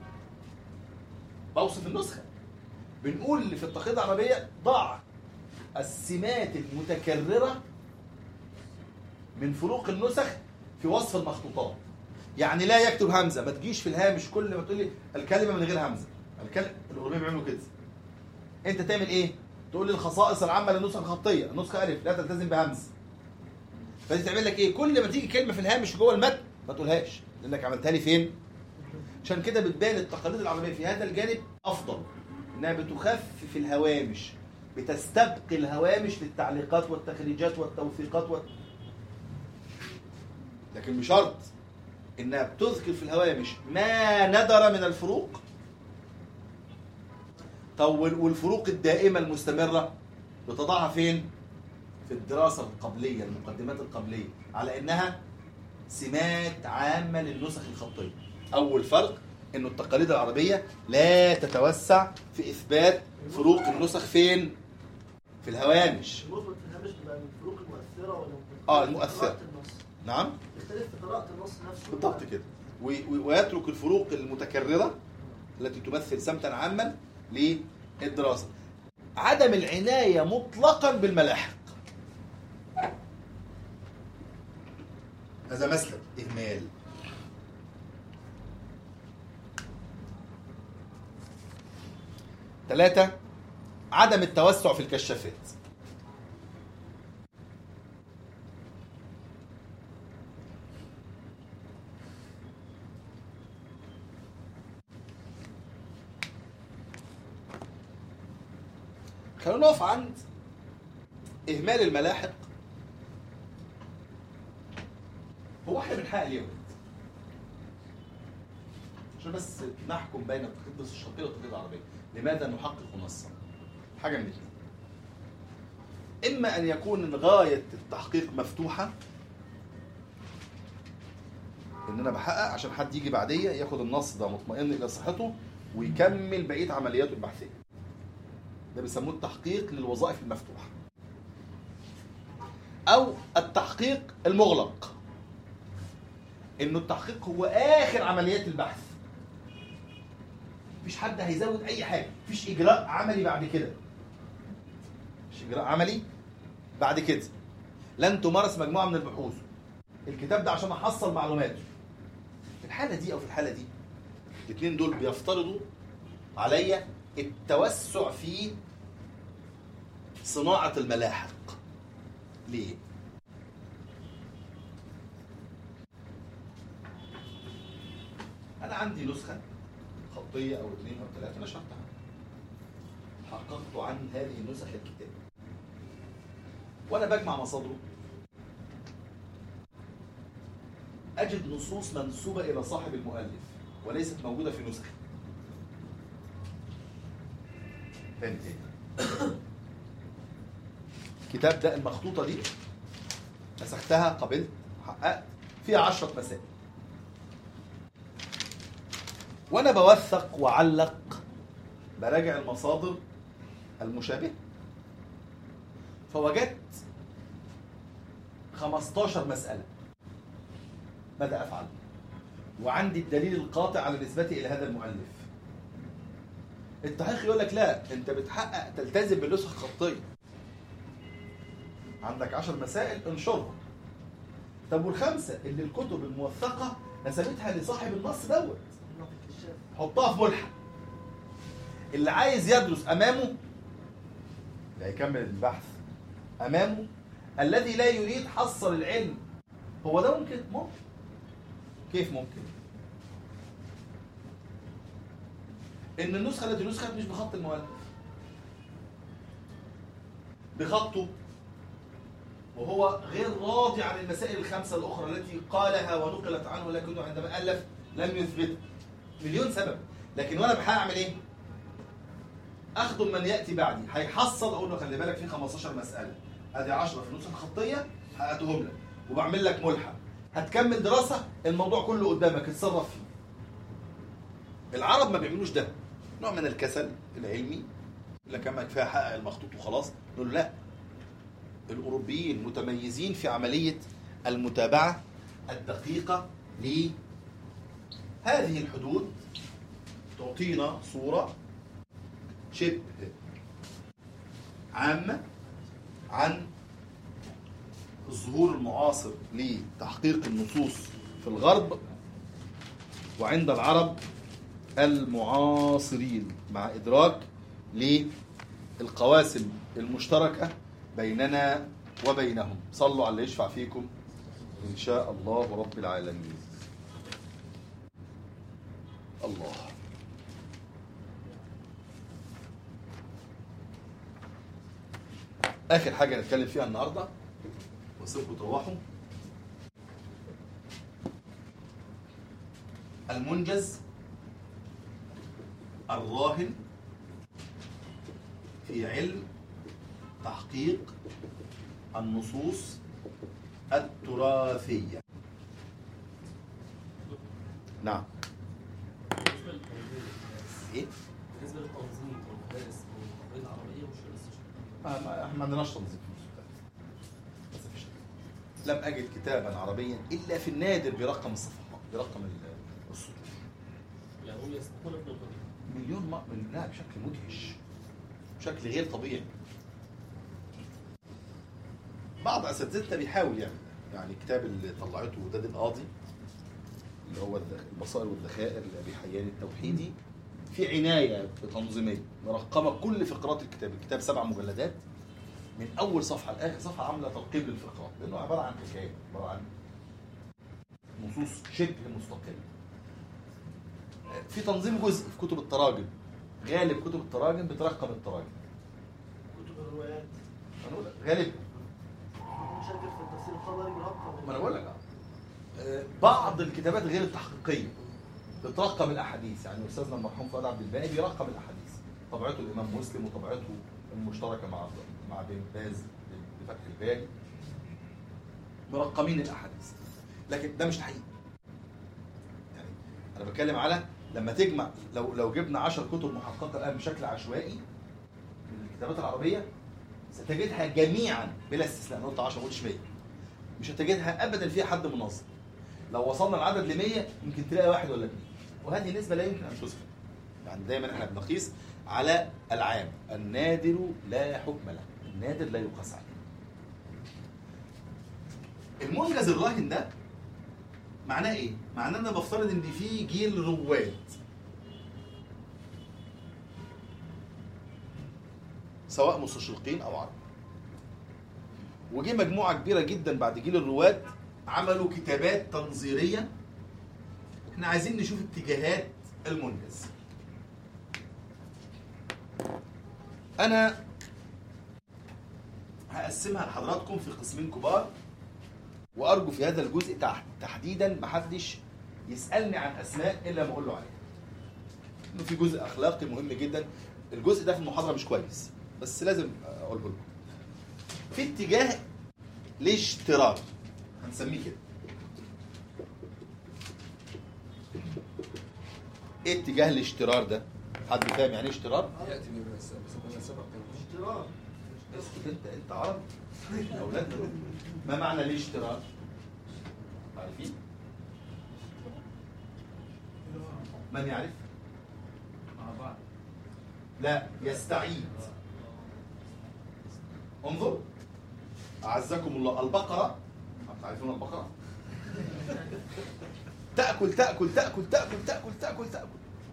بوصف النسخه بنقول اللي في التقييد العربيه ضع السمات المتكرره من فروق النسخ في وصف المخطوطات يعني لا يكتب همزه ما تجيش في الهامش كل ما تقول لي الكلمه من غير همزه الكلمه الاوروبيين بيعملوا كده انت تعمل ايه تقول لي الخصائص العامه للنسخه الخطيه النسخه الف لا تلتزم بهمز فدي تعمل لك ايه كل ما تيجي كلمه في الهامش جوه المتن ما تقولهاش لانك عملتها لي فين عشان كده بتبان التقاليد العربيه في هذا الجانب افضل انها بتخفف الهوامش بتستبقي الهوامش للتعليقات والتخريجات والتوثيقات وال... لكن بشرط انها بتذكر في الهوامش ما ندر من الفروق طب وال- والفروق الدائمه المستمره بتضعها فين في الدراسه القبليه المقدمات القبليه على انها سمات عامه للنسخ الخطيه اول فرق انه التقاليد العربيه لا تتوسع في اثبات فروق النسخ فين في الهوامش المثبت في الهامش تبقى من الفروق المؤثره ولا من آه، في المؤثرة. قراءة النص نعم يختلف في قراءة النص نفسه بالضبط كده و- و- ويترك الفروق المتكررة التي تمثل سمتا عاما للدراسة عدم العناية مطلقا بالملاحق هذا مسلك إهمال ثلاثة عدم التوسع في الكشافات خلونا نقف عند إهمال الملاحق هو احنا بنحقق ليه يا ولد؟ عشان بس نحكم بين التقليد الشرقية والتقليد العربية لماذا نحقق نصا؟ حاجة من الاثنين إما أن يكون غاية التحقيق مفتوحة إن أنا بحقق عشان حد يجي بعدية ياخد النص ده مطمئن إلى صحته ويكمل بقية عملياته البحثية ده بيسموه التحقيق للوظائف المفتوحة أو التحقيق المغلق إنه التحقيق هو آخر عمليات البحث مفيش حد هيزود أي حاجة مفيش إجراء عملي بعد كده مفيش إجراء عملي بعد كده لن تمارس مجموعة من البحوث الكتاب ده عشان أحصل معلوماته في الحالة دي أو في الحالة دي الاثنين دول بيفترضوا عليا التوسع في صناعة الملاحق ليه؟ أنا عندي نسخة خطية أو اثنين أو ثلاثة نشرتها حققت عن هذه النسخ الكتاب وأنا بجمع مصادره أجد نصوص منسوبة إلى صاحب المؤلف وليست موجودة في نسخة تاني تاني الكتاب ده المخطوطة دي مسختها قبلت حققت فيها عشرة مسائل وأنا بوثق وأعلق براجع المصادر المشابهة فوجدت 15 مسألة ماذا أفعل؟ وعندي الدليل القاطع على نسبتي إلى هذا المؤلف التحقيق يقول لك لا انت بتحقق تلتزم بالنسخ الخطيه عندك عشر مسائل انشرها طب والخمسه اللي الكتب الموثقه نسبتها لصاحب النص دوت نقطة الكشاف حطها في ملحق اللي عايز يدرس امامه اللي هيكمل البحث امامه الذي لا يريد حصر العلم هو ده ممكن ممكن كيف ممكن ان النسخه التي نسخت مش بخط المؤلف بخطه وهو غير راضي عن المسائل الخمسه الاخرى التي قالها ونقلت عنه لكنه عندما الف لم يثبتها مليون سبب لكن وانا بحقق اعمل ايه اخدم من ياتي بعدي هيحصل اقول له خلي بالك في 15 مساله ادي 10 في النسخه الخطيه حققتهم لك وبعمل لك ملحق هتكمل دراسه الموضوع كله قدامك اتصرف فيه العرب ما بيعملوش ده نوع من الكسل العلمي يقول لك اما كفايه حقق المخطوط وخلاص نقول له لا الاوروبيين متميزين في عمليه المتابعه الدقيقه لهذه الحدود تعطينا صوره شبه عامه عن الظهور المعاصر لتحقيق النصوص في الغرب وعند العرب المعاصرين مع إدراك للقواسم المشتركة بيننا وبينهم صلوا على اللي يشفع فيكم إن شاء الله رب العالمين الله آخر حاجة نتكلم فيها النهاردة وسيبكم تروحوا المنجز الراهن في علم تحقيق النصوص التراثية نعم بالنسبه للتنظيم ايه بالنسبه للتنظيم والمدارس والقضيه العربيه مش لسه ما ما احنا ما عندناش تنظيم في المستقبل. بس مفيش لم اجد كتابا عربيا الا في النادر برقم الصفحات برقم ال- السطور يعني هم يسمحون بالنقطه دي مليون م... من- لا بشكل مدهش بشكل غير طبيعي بعض اساتذتنا بيحاول يعمل ده. يعني الكتاب اللي طلعته وداد القاضي اللي هو الذخ- البصائر والذخائر لابي حيان التوحيدي في عنايه تنظيميه مرقمه كل فقرات الكتاب الكتاب سبع مجلدات من اول صفحه لاخر صفحه عامله ترقيم للفقرات لانه عباره عن حكايه عباره عن نصوص شبه مستقله في تنظيم جزء في كتب التراجم غالب كتب التراجم بترقم التراجم كتب الروايات انا بقول لك غالب مشاكل في التفسير الخبري برقم ما انا بقول لك آه. آه، بعض الكتابات غير التحقيقيه بترقم الاحاديث يعني استاذنا المرحوم فؤاد عبد الباقي بيرقم الاحاديث طبعته الامام مسلم وطبعته المشتركه مع مع بن باز لفتح الباري مرقمين الاحاديث لكن ده مش تحقيق يعني انا بتكلم على لما تجمع لو لو جبنا 10 كتب محققه الان بشكل عشوائي من الكتابات العربيه ستجدها جميعا بلا استثناء انا قلت 10 ما قلتش 100 مش هتجدها ابدا فيها حد منظم لو وصلنا العدد ل 100 يمكن تلاقي واحد ولا اثنين وهذه نسبه لا يمكن ان تثبت يعني دايما احنا بنقيس على العام النادر لا حكم له النادر لا يقاس عليه المنجز الراهن ده معناه ايه معناه ان انا بفترض ان في جيل رواد سواء مستشرقين او عرب وجه مجموعه كبيره جدا بعد جيل الرواد عملوا كتابات تنظيريه احنا عايزين نشوف اتجاهات المنجز انا هقسمها لحضراتكم في قسمين كبار وارجو في هذا الجزء تح- تحديدا محدش يسالني عن اسماء الا ما اقول له عليها انه في جزء اخلاقي مهم جدا الجزء ده في المحاضره مش كويس بس لازم اقوله لكم في اتجاه الاشتراك هنسميه كده ايه اتجاه الاشترار ده حد فاهم يعني ايه اشترار ياتي بما سبق بما سبق اشتراك اسكت انت انت عربي اولادنا دول. ما معنى الاشتراك عارفين من يعرف مع بعض لا يستعيد انظر أعزكم الله البقرة تعرفون البقرة تأكل تأكل تأكل تأكل تأكل تأكل تأكل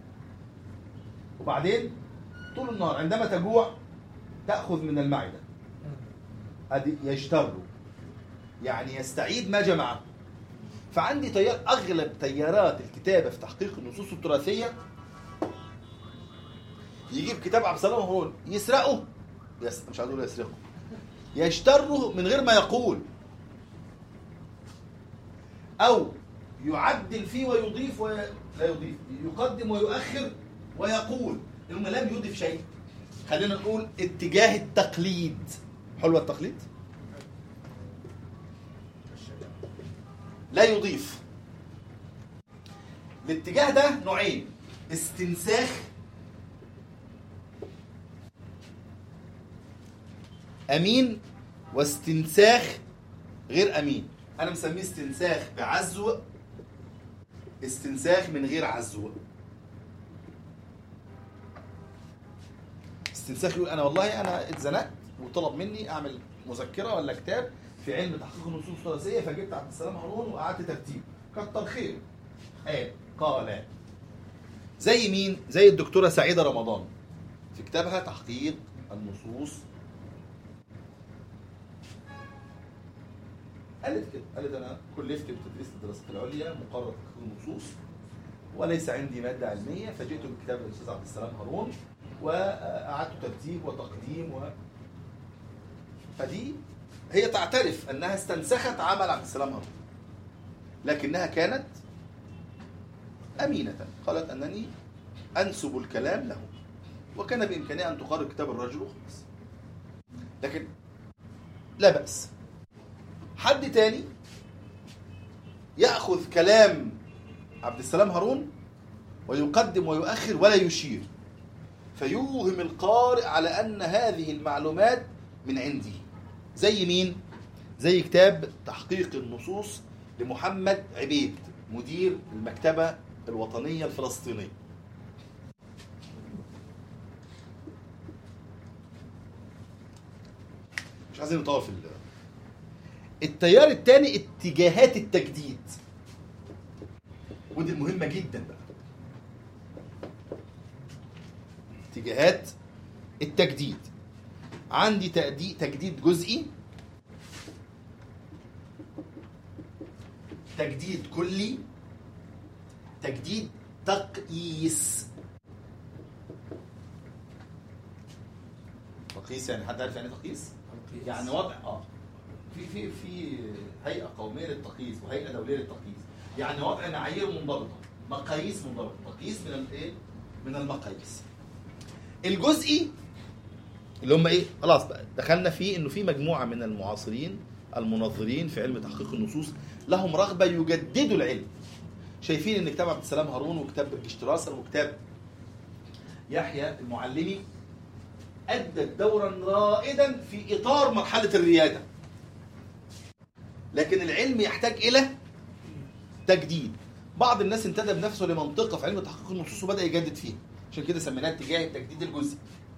وبعدين طول النهار عندما تجوع تأخذ من المعدة أدي يجتر يعني يستعيد ما جمعه فعندي تيار أغلب تيارات الكتابة في تحقيق النصوص التراثية يجيب كتاب عبد السلام هارون يسرقه يس... مش عايز اقول يسرقه يشتره من غير ما يقول او يعدل فيه ويضيف وي... لا يضيف يقدم ويؤخر ويقول انه لم يضيف شيء خلينا نقول اتجاه التقليد حلوة التقليد لا يضيف الاتجاه ده نوعين استنساخ امين واستنساخ غير امين انا مسميه استنساخ بعزو استنساخ من غير عزو استنساخ يقول انا والله انا اتزنقت وطلب مني اعمل مذكره ولا كتاب في علم تحقيق النصوص الثلاثيه فجبت عبد السلام هارون وقعدت ترتيب كتر خير قال قال زي مين زي الدكتوره سعيده رمضان في كتابها تحقيق النصوص قالت كده قالت انا كلفت بتدريس الدراسات العليا مقرر تحقيق النصوص وليس عندي ماده علميه فجئت بكتاب الاستاذ عبد السلام هارون وأعدت ترتيب وتقديم و... فدي هي تعترف أنها استنسخت عمل عبد السلام هارون لكنها كانت أمينة قالت أنني أنسب الكلام له وكان بإمكانها أن تقرر كتاب الرجل وخلاص لكن لا بأس حد تاني يأخذ كلام عبد السلام هارون ويقدم ويؤخر ولا يشير فيوهم القارئ على أن هذه المعلومات من عنده زي مين؟ زي كتاب تحقيق النصوص لمحمد عبيد مدير المكتبة الوطنية الفلسطينية مش عايزين نطول في ال- التيار الثاني اتجاهات التجديد ودي المهمة جدا بقى اتجاهات التجديد عندي تجديد تجديد جزئي تجديد كلي تجديد تقييس تقييس يعني حد عارف يعني إيه تقييس؟ يعني وضع اه في في في هيئه قوميه للتقييس وهيئه دوليه للتقييس يعني وضع معايير منضبطه مقاييس منضبطه تقييس من الايه من المقاييس الجزئي اللي هم ايه خلاص بقى دخلنا فيه انه في مجموعه من المعاصرين المنظرين في علم تحقيق النصوص لهم رغبه يجددوا العلم شايفين ان كتاب عبد السلام هارون وكتاب برجشتراسر وكتاب يحيى المعلمي أدت دورا رائدا في إطار مرحلة الريادة لكن العلم يحتاج إلى تجديد بعض الناس انتدب نفسه لمنطقة في علم تحقيق النصوص وبدأ يجدد فيها عشان كده سميناه اتجاه التجديد الجزئي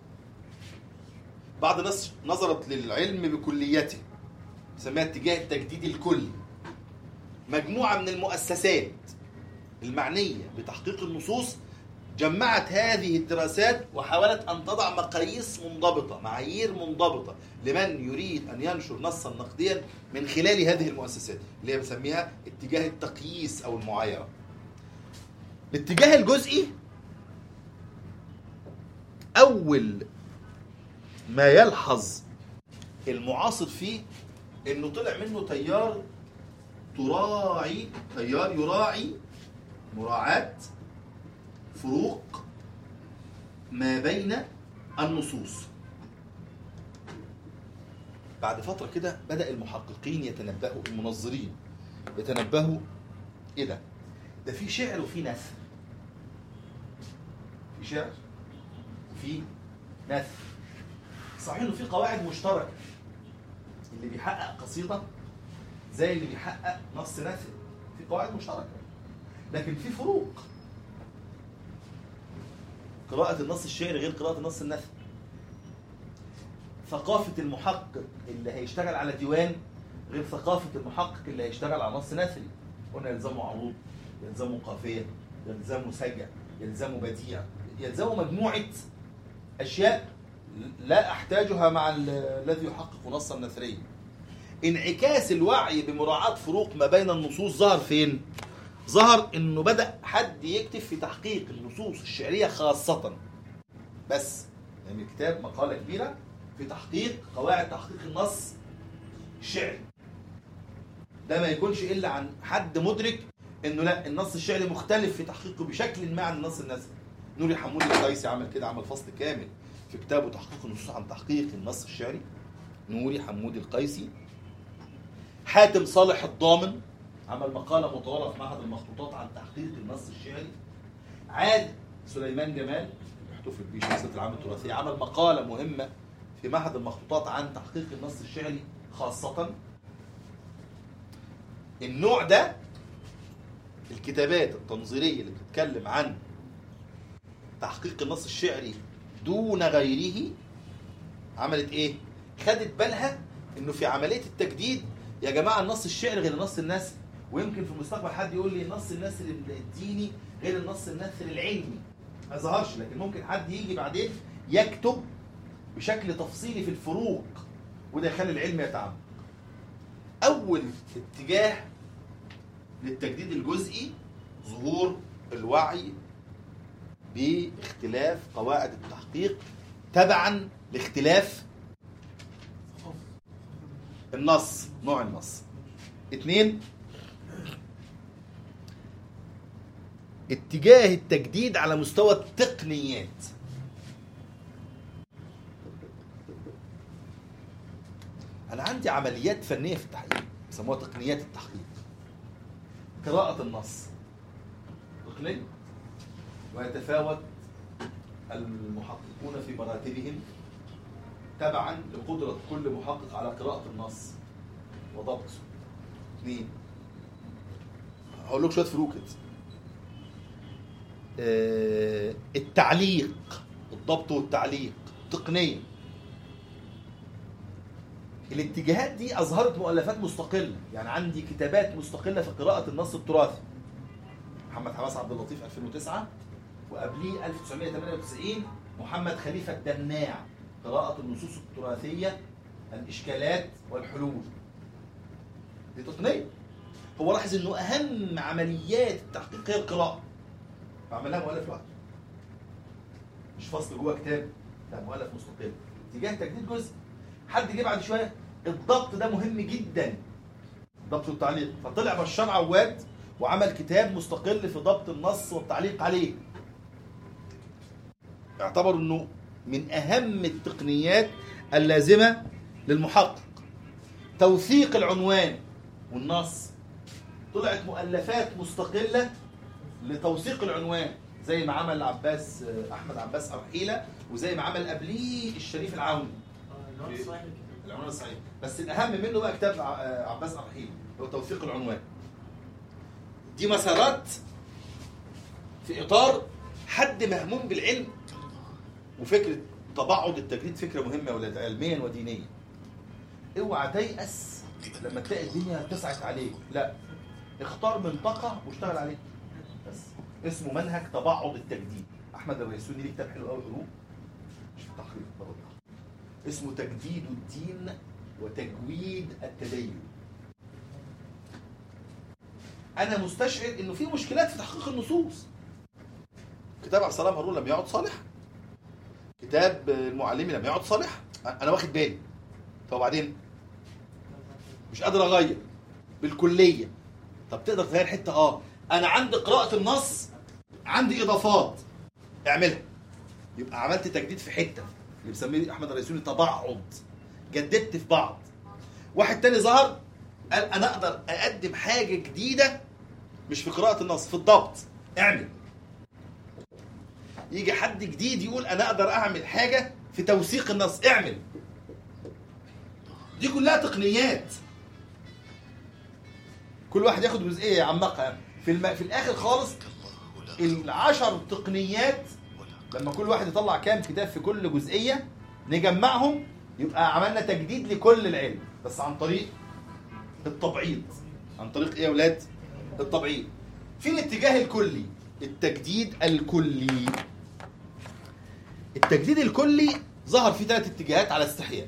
بعض الناس نظرت للعلم بكليته سماها اتجاه التجديد الكلي مجموعة من المؤسسات المعنية بتحقيق النصوص جمعت هذه الدراسات وحاولت أن تضع مقاييس منضبطة معايير منضبطة لمن يريد أن ينشر نصا نقديا من خلال هذه المؤسسات اللي هي بسميها اتجاه التقييس أو المعايرة الاتجاه الجزئي أول ما يلحظ المعاصر فيه انه طلع منه تيار تراعي تيار يراعي مراعاة فروق ما بين النصوص بعد فترة كده بدأ المحققين يتنبهوا المنظرين يتنبهوا ايه ده؟ ده في شعر وفي نثر في شعر وفي نثر صحيح انه في قواعد مشتركة اللي بيحقق قصيدة زي اللي بيحقق نص نثر في قواعد مشتركة لكن في فروق قراءة النص الشعري غير قراءة النص النثري ثقافة المحقق اللي هيشتغل على ديوان غير ثقافة المحقق اللي هيشتغل على نص نثري قلنا يلزمه عروض يلزمه قافية يلزمه سجع يلزمه بديع يلزمه مجموعة أشياء لا أحتاجها مع ال- الذي يحقق نصا نثريا انعكاس الوعي بمراعاة فروق ما بين النصوص ظهر فين؟ ظهر انه بدأ حد يكتب في تحقيق النصوص الشعرية خاصة بس يعني الكتاب مقالة كبيرة في تحقيق قواعد تحقيق النص الشعري ده ما يكونش الا عن حد مدرك انه لا النص الشعري مختلف في تحقيقه بشكل ما عن النص النثري نوري حمودي القيسي عمل كده عمل فصل كامل في كتابه تحقيق النصوص عن تحقيق النص الشعري نوري حمودي القيسي حاتم صالح الضامن عمل مقالة مطولة في معهد المخطوطات عن تحقيق النص الشعري عاد سليمان جمال احتفل بيه شخصية العام التراثية عمل مقالة مهمة في معهد المخطوطات عن تحقيق النص الشعري خاصة النوع ده الكتابات التنظيرية اللي بتتكلم عن تحقيق النص الشعري دون غيره عملت ايه؟ خدت بالها انه في عملية التجديد يا جماعة النص الشعري غير النص النثري ويمكن في المستقبل حد يقول لي النص النثري الديني غير النص النثري العلمي ما ظهرش لكن ممكن حد يجي بعدين يكتب بشكل تفصيلي في الفروق وده يخلي العلم يتعمق اول اتجاه للتجديد الجزئي ظهور الوعي باختلاف قواعد التحقيق تبعا لاختلاف النص نوع النص اتنين اتجاه التجديد على مستوى التقنيات انا عندي عمليات فنيه في التحقيق بيسموها تقنيات التحقيق قراءه النص تقنيه ويتفاوت المحققون في مراتبهم تبعا لقدرة كل محقق على قراءة النص وضبطه اثنين هقول لك شوية فروق كده آه، التعليق الضبط والتعليق تقنيا الاتجاهات دي اظهرت مؤلفات مستقله يعني عندي كتابات مستقله في قراءه النص التراثي محمد حماس عبد اللطيف 2009 وقبليه 1998 محمد خليفه الدناع قراءه النصوص التراثيه الاشكالات والحلول دي تقنيه هو لاحظ انه اهم عمليات التحقيق هي القراءه فعملها مؤلف لوحده مش فصل جوه كتاب لا مؤلف مستقل اتجاه تجديد جزء حد جه بعد شويه الضبط ده مهم جدا ضبط والتعليق فطلع بشار عواد وعمل كتاب مستقل في ضبط النص والتعليق عليه اعتبروا انه من اهم التقنيات اللازمه للمحقق توثيق العنوان والنص طلعت مؤلفات مستقله لتوثيق العنوان زي ما عمل عباس احمد عباس ارحيله وزي ما عمل قبليه الشريف العوني اه العنوان الصحيح كده العنوان الصحيح بس الاهم منه بقى كتاب ع- عباس ارحيل هو توثيق العنوان دي مسارات في اطار حد مهموم بالعلم وفكره تباعد التجريد فكره مهمه يا ولاد علميا ودينيا اوعى تيأس لما تلاقي الدنيا اتسعت عليك لا اختار منطقه واشتغل عليها بس اسمه منهج تباعد التجديد احمد الريسوني ليه كتاب حلو قوي قروه مش في التحقيق برضه اسمه تجديد الدين وتجويد التدين انا مستشعر انه في مشكلات في تحقيق النصوص كتاب عبد السلام هارون لم يعد صالح كتاب المعلمي لم يعد صالح انا واخد بالي طب وبعدين مش قادر اغير بالكليه طب تقدر تغير حته اه انا عندي قراءه النص عندي اضافات اعملها يبقى عملت تجديد في حته اللي بيسميه احمد الريسوني تبعض جددت في بعض واحد تاني ظهر قال انا اقدر اقدم حاجه جديده مش في قراءه النص في الضبط اعمل يجي حد جديد يقول انا اقدر اعمل حاجه في توثيق النص اعمل دي كلها تقنيات كل واحد ياخد جزئيه يعمقها في الم... في الاخر خالص العشر تقنيات لما كل واحد يطلع كام كتاب في كل جزئيه نجمعهم يبقى عملنا تجديد لكل العلم بس عن طريق التبعيض عن طريق ايه يا اولاد التبعيض في الاتجاه الكلي التجديد الكلي التجديد الكلي ظهر فيه ثلاث اتجاهات على استحياء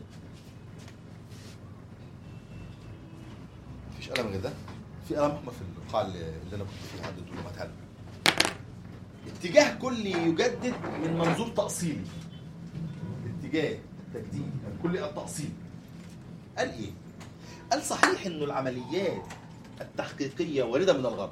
مفيش قلم غير ده في قلم احمر في القاعه اللي اللي انا كنت فيها عند الدكتور متهل اتجاه كلي يجدد من منظور تأصيلي اتجاه التجديد الكلي التأصيلي قال ايه؟ قال صحيح انه العمليات التحقيقية واردة من الغرب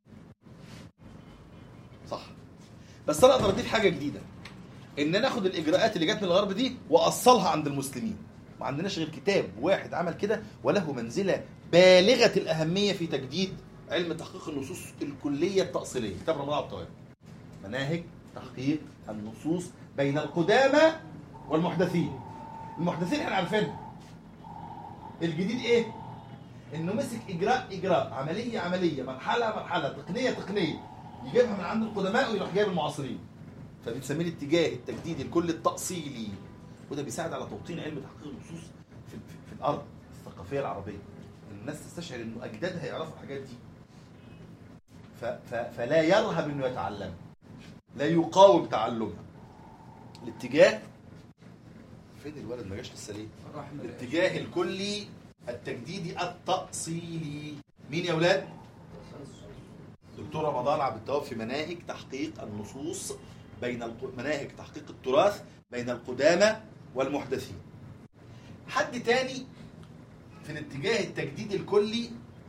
صح بس انا اقدر اضيف حاجة جديدة ان انا اخد الاجراءات اللي جت من الغرب دي واصلها عند المسلمين ما عندناش غير كتاب واحد عمل كده وله منزلة بالغة الأهمية في تجديد علم تحقيق النصوص الكلية التأصيلية كتاب رمضان عبد التواب مناهج تحقيق النصوص بين القدامى والمحدثين المحدثين احنا عارفينها الجديد ايه انه مسك اجراء اجراء عمليه عمليه مرحله مرحله تقنيه تقنيه يجيبها من عند القدماء ويروح جايب المعاصرين فبنسميه الاتجاه التجديد الكل التأصيلي وده بيساعد على توطين علم تحقيق النصوص في, في, في الارض الثقافيه العربيه الناس تستشعر انه اجدادها يعرفوا الحاجات دي ف ف فلا يرهب انه يتعلمها لا يقاوم تعلمها الاتجاه فين الولد ما جاش لسه ليه الاتجاه الكلي التجديدي التأصيلي مين يا ولاد دكتور رمضان عبد التواب في مناهج تحقيق النصوص بين الق... مناهج تحقيق التراث بين القدامى والمحدثين حد تاني في الاتجاه التجديد الكلي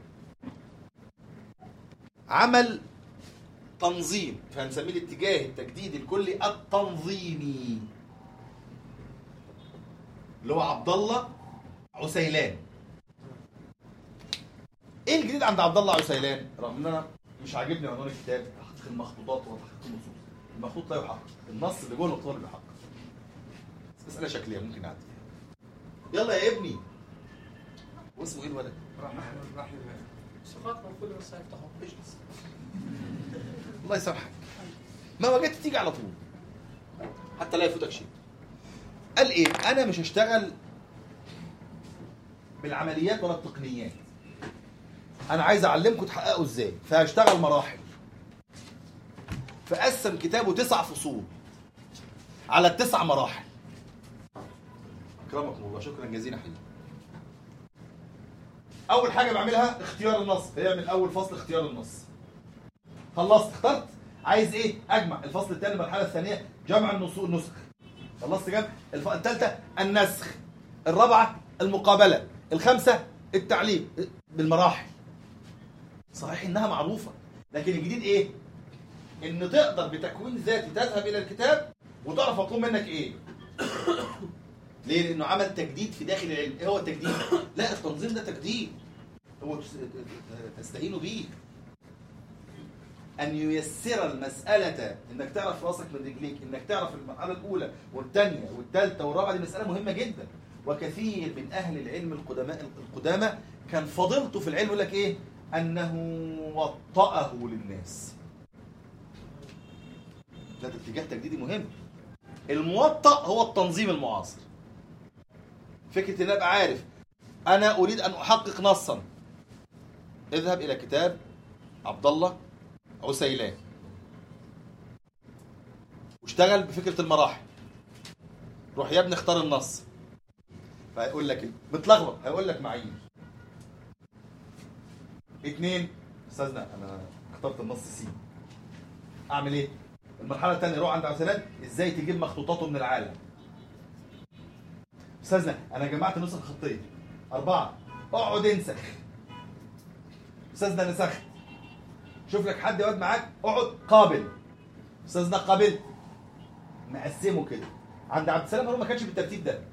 عمل تنظيم فهنسميه الاتجاه التجديد الكلي التنظيمي اللي هو عبد الله عسيلان ايه الجديد عند عبد الله عسيلان رغم ان انا مش عاجبني عنوان الكتاب تحقيق المخطوطات وتحقيق النصوص المخطوط لا يحقق النص اللي جوه المخطوط اللي بيحقق بس مساله شكليه ممكن نعدي يلا يا ابني واسمه ايه الولد رحمة رحمة صفاتنا كل بس هيفتحوا اجلس الله يسامحك ما وجدت تيجي على طول حتى لا يفوتك شيء قال ايه انا مش هشتغل بالعمليات ولا التقنيات انا عايز اعلمكم تحققوا ازاي فهشتغل مراحل فقسم كتابه تسع فصول على التسع مراحل اكرمكم الله شكرا جزيلا حبيبي اول حاجه بعملها اختيار النص هي من اول فصل اختيار النص خلصت اخترت عايز ايه اجمع الفصل الثاني المرحله الثانيه جمع النص النسخ خلصت جمع الف... الثالثه النسخ الرابعه المقابله الخامسه التعليق بالمراحل صحيح انها معروفه لكن الجديد ايه ان تقدر بتكوين ذاتي تذهب الى الكتاب وتعرف مطلوب منك ايه ليه لانه عمل تجديد في داخل العلم ايه هو التجديد لا التنظيم ده تجديد هو تس- تستهين به ان ييسر المساله انك تعرف راسك من رجليك انك تعرف المرحله الاولى والثانيه والثالثه والرابعه دي مساله مهمه جدا وكثير من اهل العلم القدماء القدامى كان فضيلته في العلم يقول لك ايه انه وطأه للناس ده ده اتجاه تجديدي مهم الموطأ هو التنظيم المعاصر فكره ان ابقى عارف انا اريد ان احقق نصا اذهب الى كتاب عبد الله عسيلان واشتغل بفكره المراحل روح يا ابني اختار النص فهيقول لك متلخبط هيقول لك معايير اتنين استاذنا انا اخترت النص سي اعمل ايه المرحله الثانيه روح عند عسيلان ازاي تجيب مخطوطاته من العالم استاذنا انا جمعت نسخ خطيه اربعه اقعد انسخ استاذنا نسخت شوف لك حد يقعد معاك اقعد قابل استاذنا قابلت مقسمه كده عند عبد السلام هارون ما كانش بالترتيب ده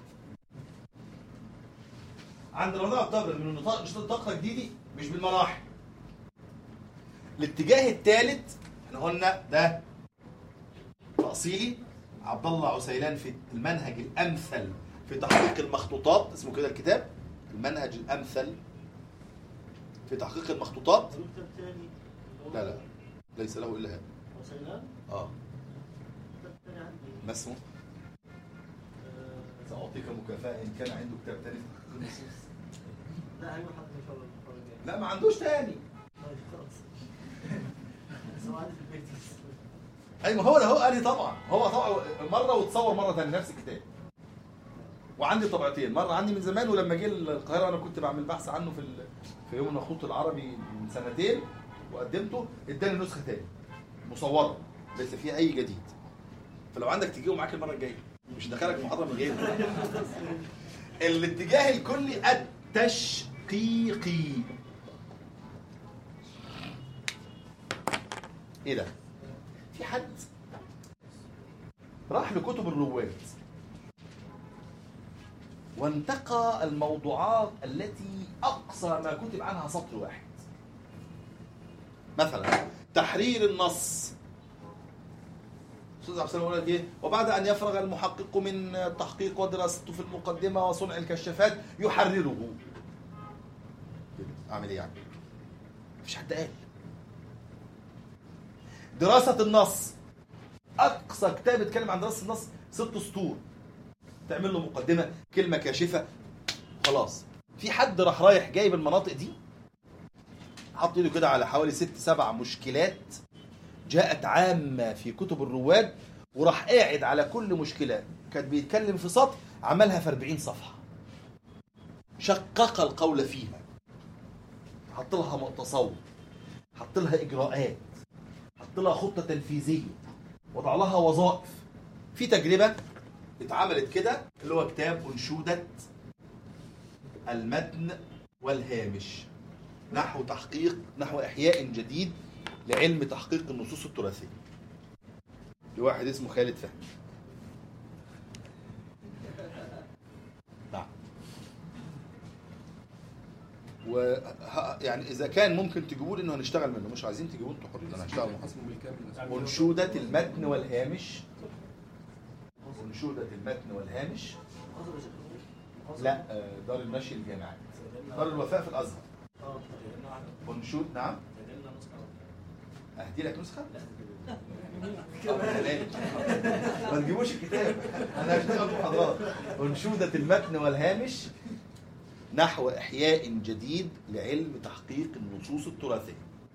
عند رمضان الطبر من النطاق نشاط الطاقه الجديدي مش بالمراحل الاتجاه الثالث احنا قلنا ده تأصيلي عبد الله عسيلان في المنهج الامثل في تحقيق المخطوطات اسمه كده الكتاب المنهج الامثل في تحقيق المخطوطات له كتاب تاني اللي هو لا لا ليس له الا هذا وسيلان اه كتاب تاني عندي ما اسمه آه، ساعطيك مكافاه ان كان عنده كتاب تاني في تحقيق النصوص لا هيقول حد ان شاء الله المره الجايه لا ما عندوش تاني طيب خلاص بس هو عندي في البيت بس. ايوه هو ده هو قال لي طبعا هو طبعا مره وتصور مره ثانيه نفس الكتاب وعندي طبعتين مره عندي من زمان ولما جه القاهره انا كنت بعمل بحث عنه في ال... في يوم المخطوط العربي من سنتين وقدمته اداني نسخه تاني مصوره ليس فيها اي جديد فلو عندك تجيبه معاك المره الجايه مش دخلك محاضره من غيره الاتجاه الكلي التشقيقي ايه ده في حد راح لكتب الرواد وانتقى الموضوعات التي اقصى ما كتب عنها سطر واحد مثلا تحرير النص استاذ عبد السلام يقول لك ايه وبعد ان يفرغ المحقق من التحقيق ودراسته في المقدمه وصنع الكشافات يحرره كده. اعمل ايه يعني مفيش حد قال دراسة النص أقصى كتاب اتكلم عن دراسة النص ست سطور تعمل له مقدمة كلمة كاشفة خلاص في حد راح رايح جايب المناطق دي حط ايده كده على حوالي ست سبع مشكلات جاءت عامة في كتب الرواد وراح قاعد على كل مشكلة كان بيتكلم في سطر عملها في 40 صفحة شقق القول فيها حط لها تصور حط لها إجراءات حط لها خطه تنفيذيه وضع لها وظائف في تجربه اتعملت كده اللي هو كتاب انشوده المتن والهامش نحو تحقيق نحو احياء جديد لعلم تحقيق النصوص التراثيه لواحد اسمه خالد فهمي نعم و ه- يعني اذا كان ممكن تجيبوا لي انه هنشتغل منه مش عايزين تجيبوه انتوا حرين انا هشتغل محاسب اسمه بالكامل أنشودة المتن والهامش أنشودة المتن والهامش لا آه، دار المشي الجامعي دار الوفاء في الأزهر أنشود نعم أهدي لك نسخة؟ طب حلال. ما تجيبوش الكتاب أنا هشتغل محاضرات أنشودة المتن والهامش نحو إحياء جديد لعلم تحقيق النصوص التراثية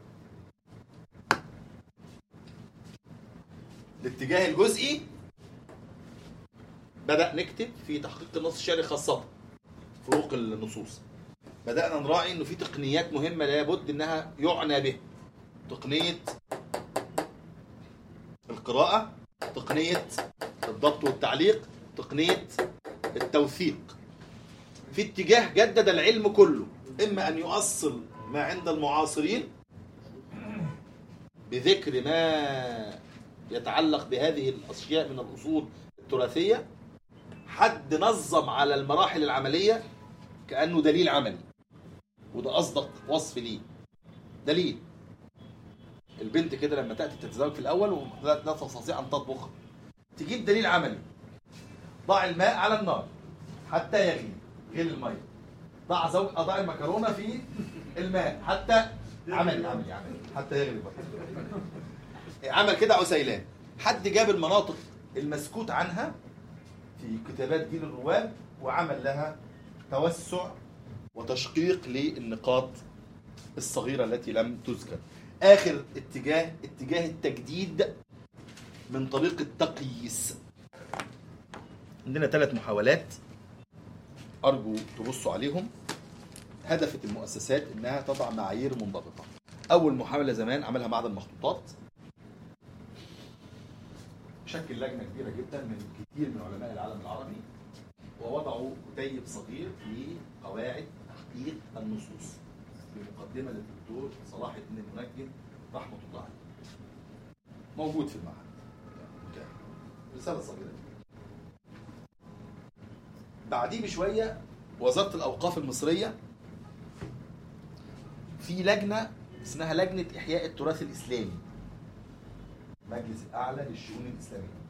الاتجاه الجزئي بدأ نكتب في تحقيق النص الشعري خاصة فروق النصوص بدأنا نراعي انه في تقنيات مهمة لابد انها يعنى بها تقنية القراءة تقنية الضبط والتعليق تقنية التوثيق في اتجاه جدد العلم كله إما أن يؤصل ما عند المعاصرين بذكر ما يتعلق بهذه الأشياء من الأصول التراثية حد نظم على المراحل العملية كأنه دليل عملي وده أصدق وصف ليه دليل البنت كده لما تأتي تتزوج في الأول ولا لا تستطيع أن تطبخ تجيب دليل عملي ضع الماء على النار حتى يغلي غلي المية ضع زوج أضع المكرونة في الماء حتى عملي عملي عملي حتى يغلي المية عمل كده عسيلان حد جاب المناطق المسكوت عنها في كتابات جيل الرواد وعمل لها توسع وتشقيق للنقاط الصغيرة التي لم تذكر آخر اتجاه اتجاه التجديد من طريق التقييس عندنا ثلاث محاولات أرجو تبصوا عليهم هدفت المؤسسات إنها تضع معايير منضبطة أول محاولة زمان عملها معهد المخطوطات شكل لجنة كبيرة جدا من كتير من علماء العالم العربي ووضعوا كتيب صغير في قواعد تحقيق النصوص بمقدمة للدكتور صلاح الدين المنجم رحمة الله عليه موجود في المعهد رسالة صغيرة بعديه بشوية وزارة الأوقاف المصرية في لجنة اسمها لجنة إحياء التراث الإسلامي مجلس الأعلى للشؤون الإسلامية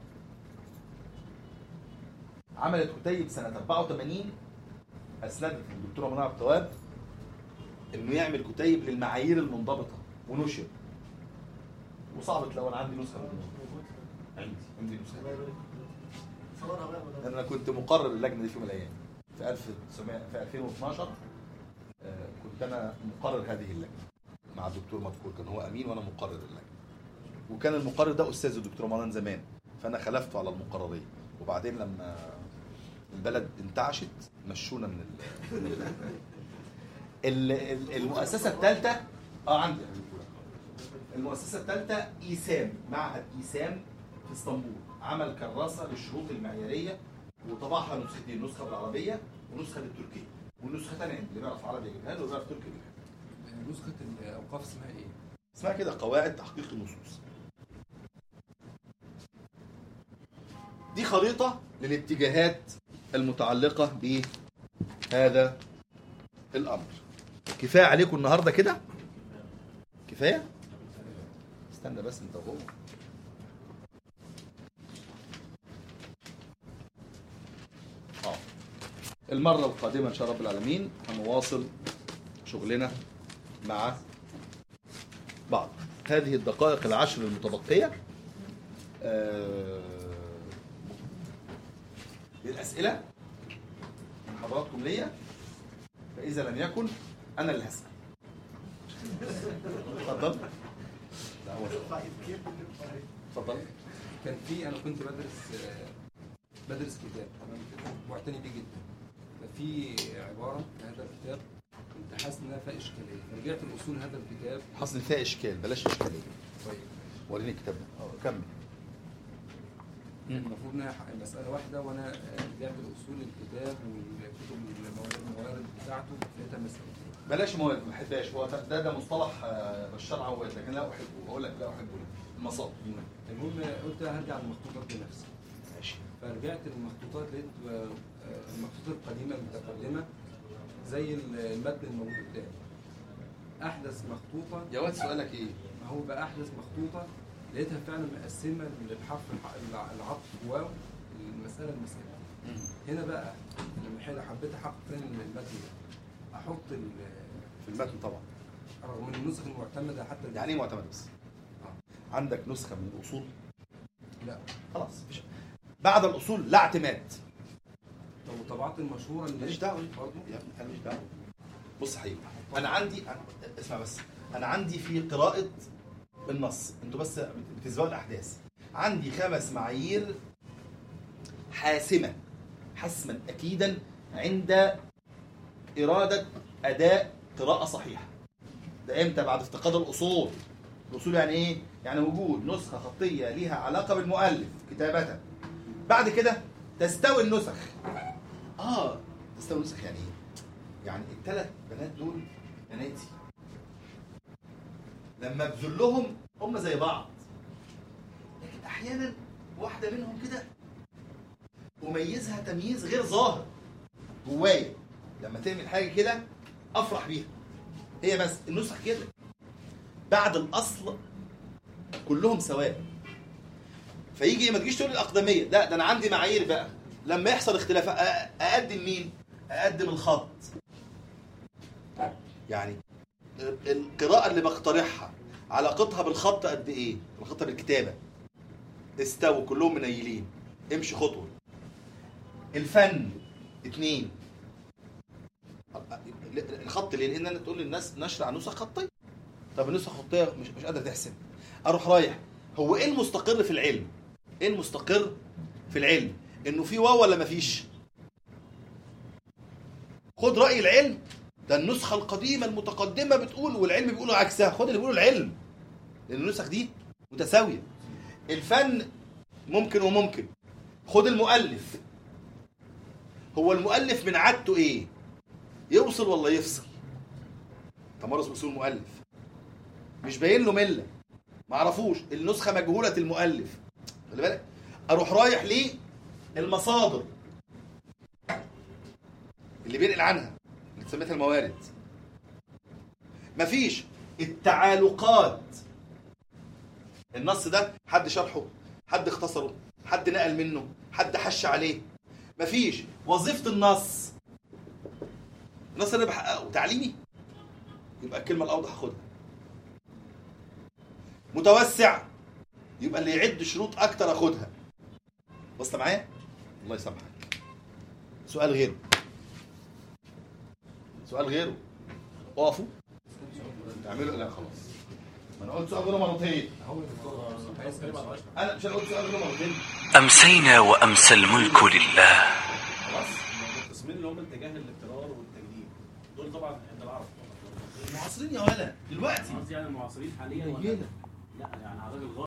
عملت كتيب سنة 84 أسندت الدكتورة منى عبد التواب إنه يعمل كتيب للمعايير المنضبطة ونشر وصعب لو أنا عندي نسخة منه عندي عندي نسخة صورها بقى لأن أنا كنت مقرر اللجنة دي في يوم من الأيام في 1900 في 2012 آه، كنت أنا مقرر هذه اللجنة مع الدكتور مذكور كان هو أمين وأنا مقرر اللجنة وكان المقرر ده أستاذ الدكتور مران زمان فأنا خلفته على المقررية وبعدين لما البلد انتعشت مشونا من ال... ال... ال- المؤسسة الثالثة اه عندي المؤسسة الثالثة إيسام معهد إيسام في اسطنبول عمل كراسة للشروط المعيارية وطبعها نسختين نسخة بالعربية ونسخة بالتركية والنسخة تانية اللي بيعرف عربي يجيبها له واللي بيعرف تركي يجيبها له. نسخة الأوقاف اسمها إيه؟ اسمها كده قواعد تحقيق النصوص دي خريطة للاتجاهات المتعلقة بهذا الأمر كفاية عليكم النهاردة كده كفاية استنى بس انت وهو اه المرة القادمة إن شاء رب العالمين هنواصل شغلنا مع بعض هذه الدقائق العشر المتبقية آه، للأسئلة من حضراتكم ليا فإذا لم يكن أنا اللي هسأل اتفضل لا هو اتفضل كان في أنا كنت بدرس آه، بدرس كتاب تمام كده معتني بيه جدا ففي عبارة في هذا الكتاب كنت حاسس إنها فيها إشكالية فرجعت لأصول هذا الكتاب حصل فيها إشكال بلاش إشكالية طيب وريني الكتاب ده اه كمل المفروض انها ح- مسألة واحدة وانا آه، رجعت لأصول الكتاب والكتب الموارد الموارد بتاعته لقيتها مسألتين بلاش مواد ما بحبهاش هو ده ده مصطلح آه، بشار عواد لكن لا احبه بقول لك لا احبه المصادر المهم قلت هرجع للمخطوطات بنفسي ماشي فرجعت للمخطوطات لقيت آه، آه، المخطوطات القديمة المتقدمة زي المتن الموجود قدامي احدث مخطوطه يا واد سؤالك ايه؟ ما هو بقى احدث مخطوطه لقيتها فعلا مقسمه بحرف الح- الع- العطف واو المساله المساله هنا بقى لما حل- حبيت احقق تاني المتن ده احط ال- في المتن طبعا رغم ان النسخ المعتمده حتى يعني ايه معتمد بس؟ عندك نسخه من الاصول لا خلاص مفيش بعد الاصول لا اعتماد طب والطبعات المشهوره اللي ماليش دعوه برضه يا ابني انا ماليش دعوه بص يا حبيبي انا عندي أنا- اسمع بس انا عندي في قراءه النص انتوا بس بتسبقوا الاحداث عندي خمس معايير حاسمه حسما اكيدا عند اراده اداء قراءه صحيحه ده امتى بعد افتقاد الاصول الاصول يعني ايه يعني وجود نسخه خطيه ليها علاقه بالمؤلف كتابه بعد كده تستوي النسخ اه تستوي النسخ يعني ايه يعني الثلاث بنات دول بناتي لما ابذلهم هم زي بعض لكن احيانا واحده منهم كده اميزها تمييز غير ظاهر جوايا لما تعمل حاجه كده افرح بيها هي بس النسخ كده بعد الاصل كلهم سواء فيجي ما تجيش تقول الاقدميه لا ده انا عندي معايير بقى لما يحصل اختلاف أ- اقدم مين اقدم الخط يعني القراءه اللي بقترحها علاقتها بالخط قد ايه علاقتها بالكتابه استووا كلهم منيلين امشي خطوه الفن اتنين الخط ليه؟ لان انا تقول للناس نشر عن نسخ خطيه طب النسخ الخطيه مش مش قادر تحسب اروح رايح هو ايه المستقر في العلم؟ ايه المستقر في العلم؟ انه في واو ولا مفيش؟ خد راي العلم ده النسخه القديمه المتقدمه بتقول والعلم بيقولوا عكسها خد اللي بيقوله العلم لان النسخ دي متساويه الفن ممكن وممكن خد المؤلف هو المؤلف من عادته ايه يوصل ولا يفصل تمارس اصول المؤلف مش باين له مله ما اعرفوش النسخه مجهوله المؤلف خلي بالك اروح رايح ليه المصادر اللي بينقل عنها اللي سميتها الموارد مفيش التعالقات النص ده حد شرحه حد اختصره حد نقل منه حد حش عليه مفيش وظيفة النص النص اللي أنا بحققه تعليمي يبقى الكلمة الأوضح خدها متوسع يبقى اللي يعد شروط أكتر أخدها وصل معايا؟ الله يسامحك سؤال غيره سؤال غيره اقفوا اعملوا لا خلاص ما انا قلت سؤال غيره مرتين هو الدكتور هيسال سؤال. انا مش انا قلت سؤال غيره مرتين أمسينا وأمسى الملك لله خلاص القسمين اللي هم اتجاه الاضطرار والتجديد دول طبعا عند العرب المعاصرين يا ولا دلوقتي قصدي يعني المعاصرين حاليا ولا قليلة. لا يعني على الراجل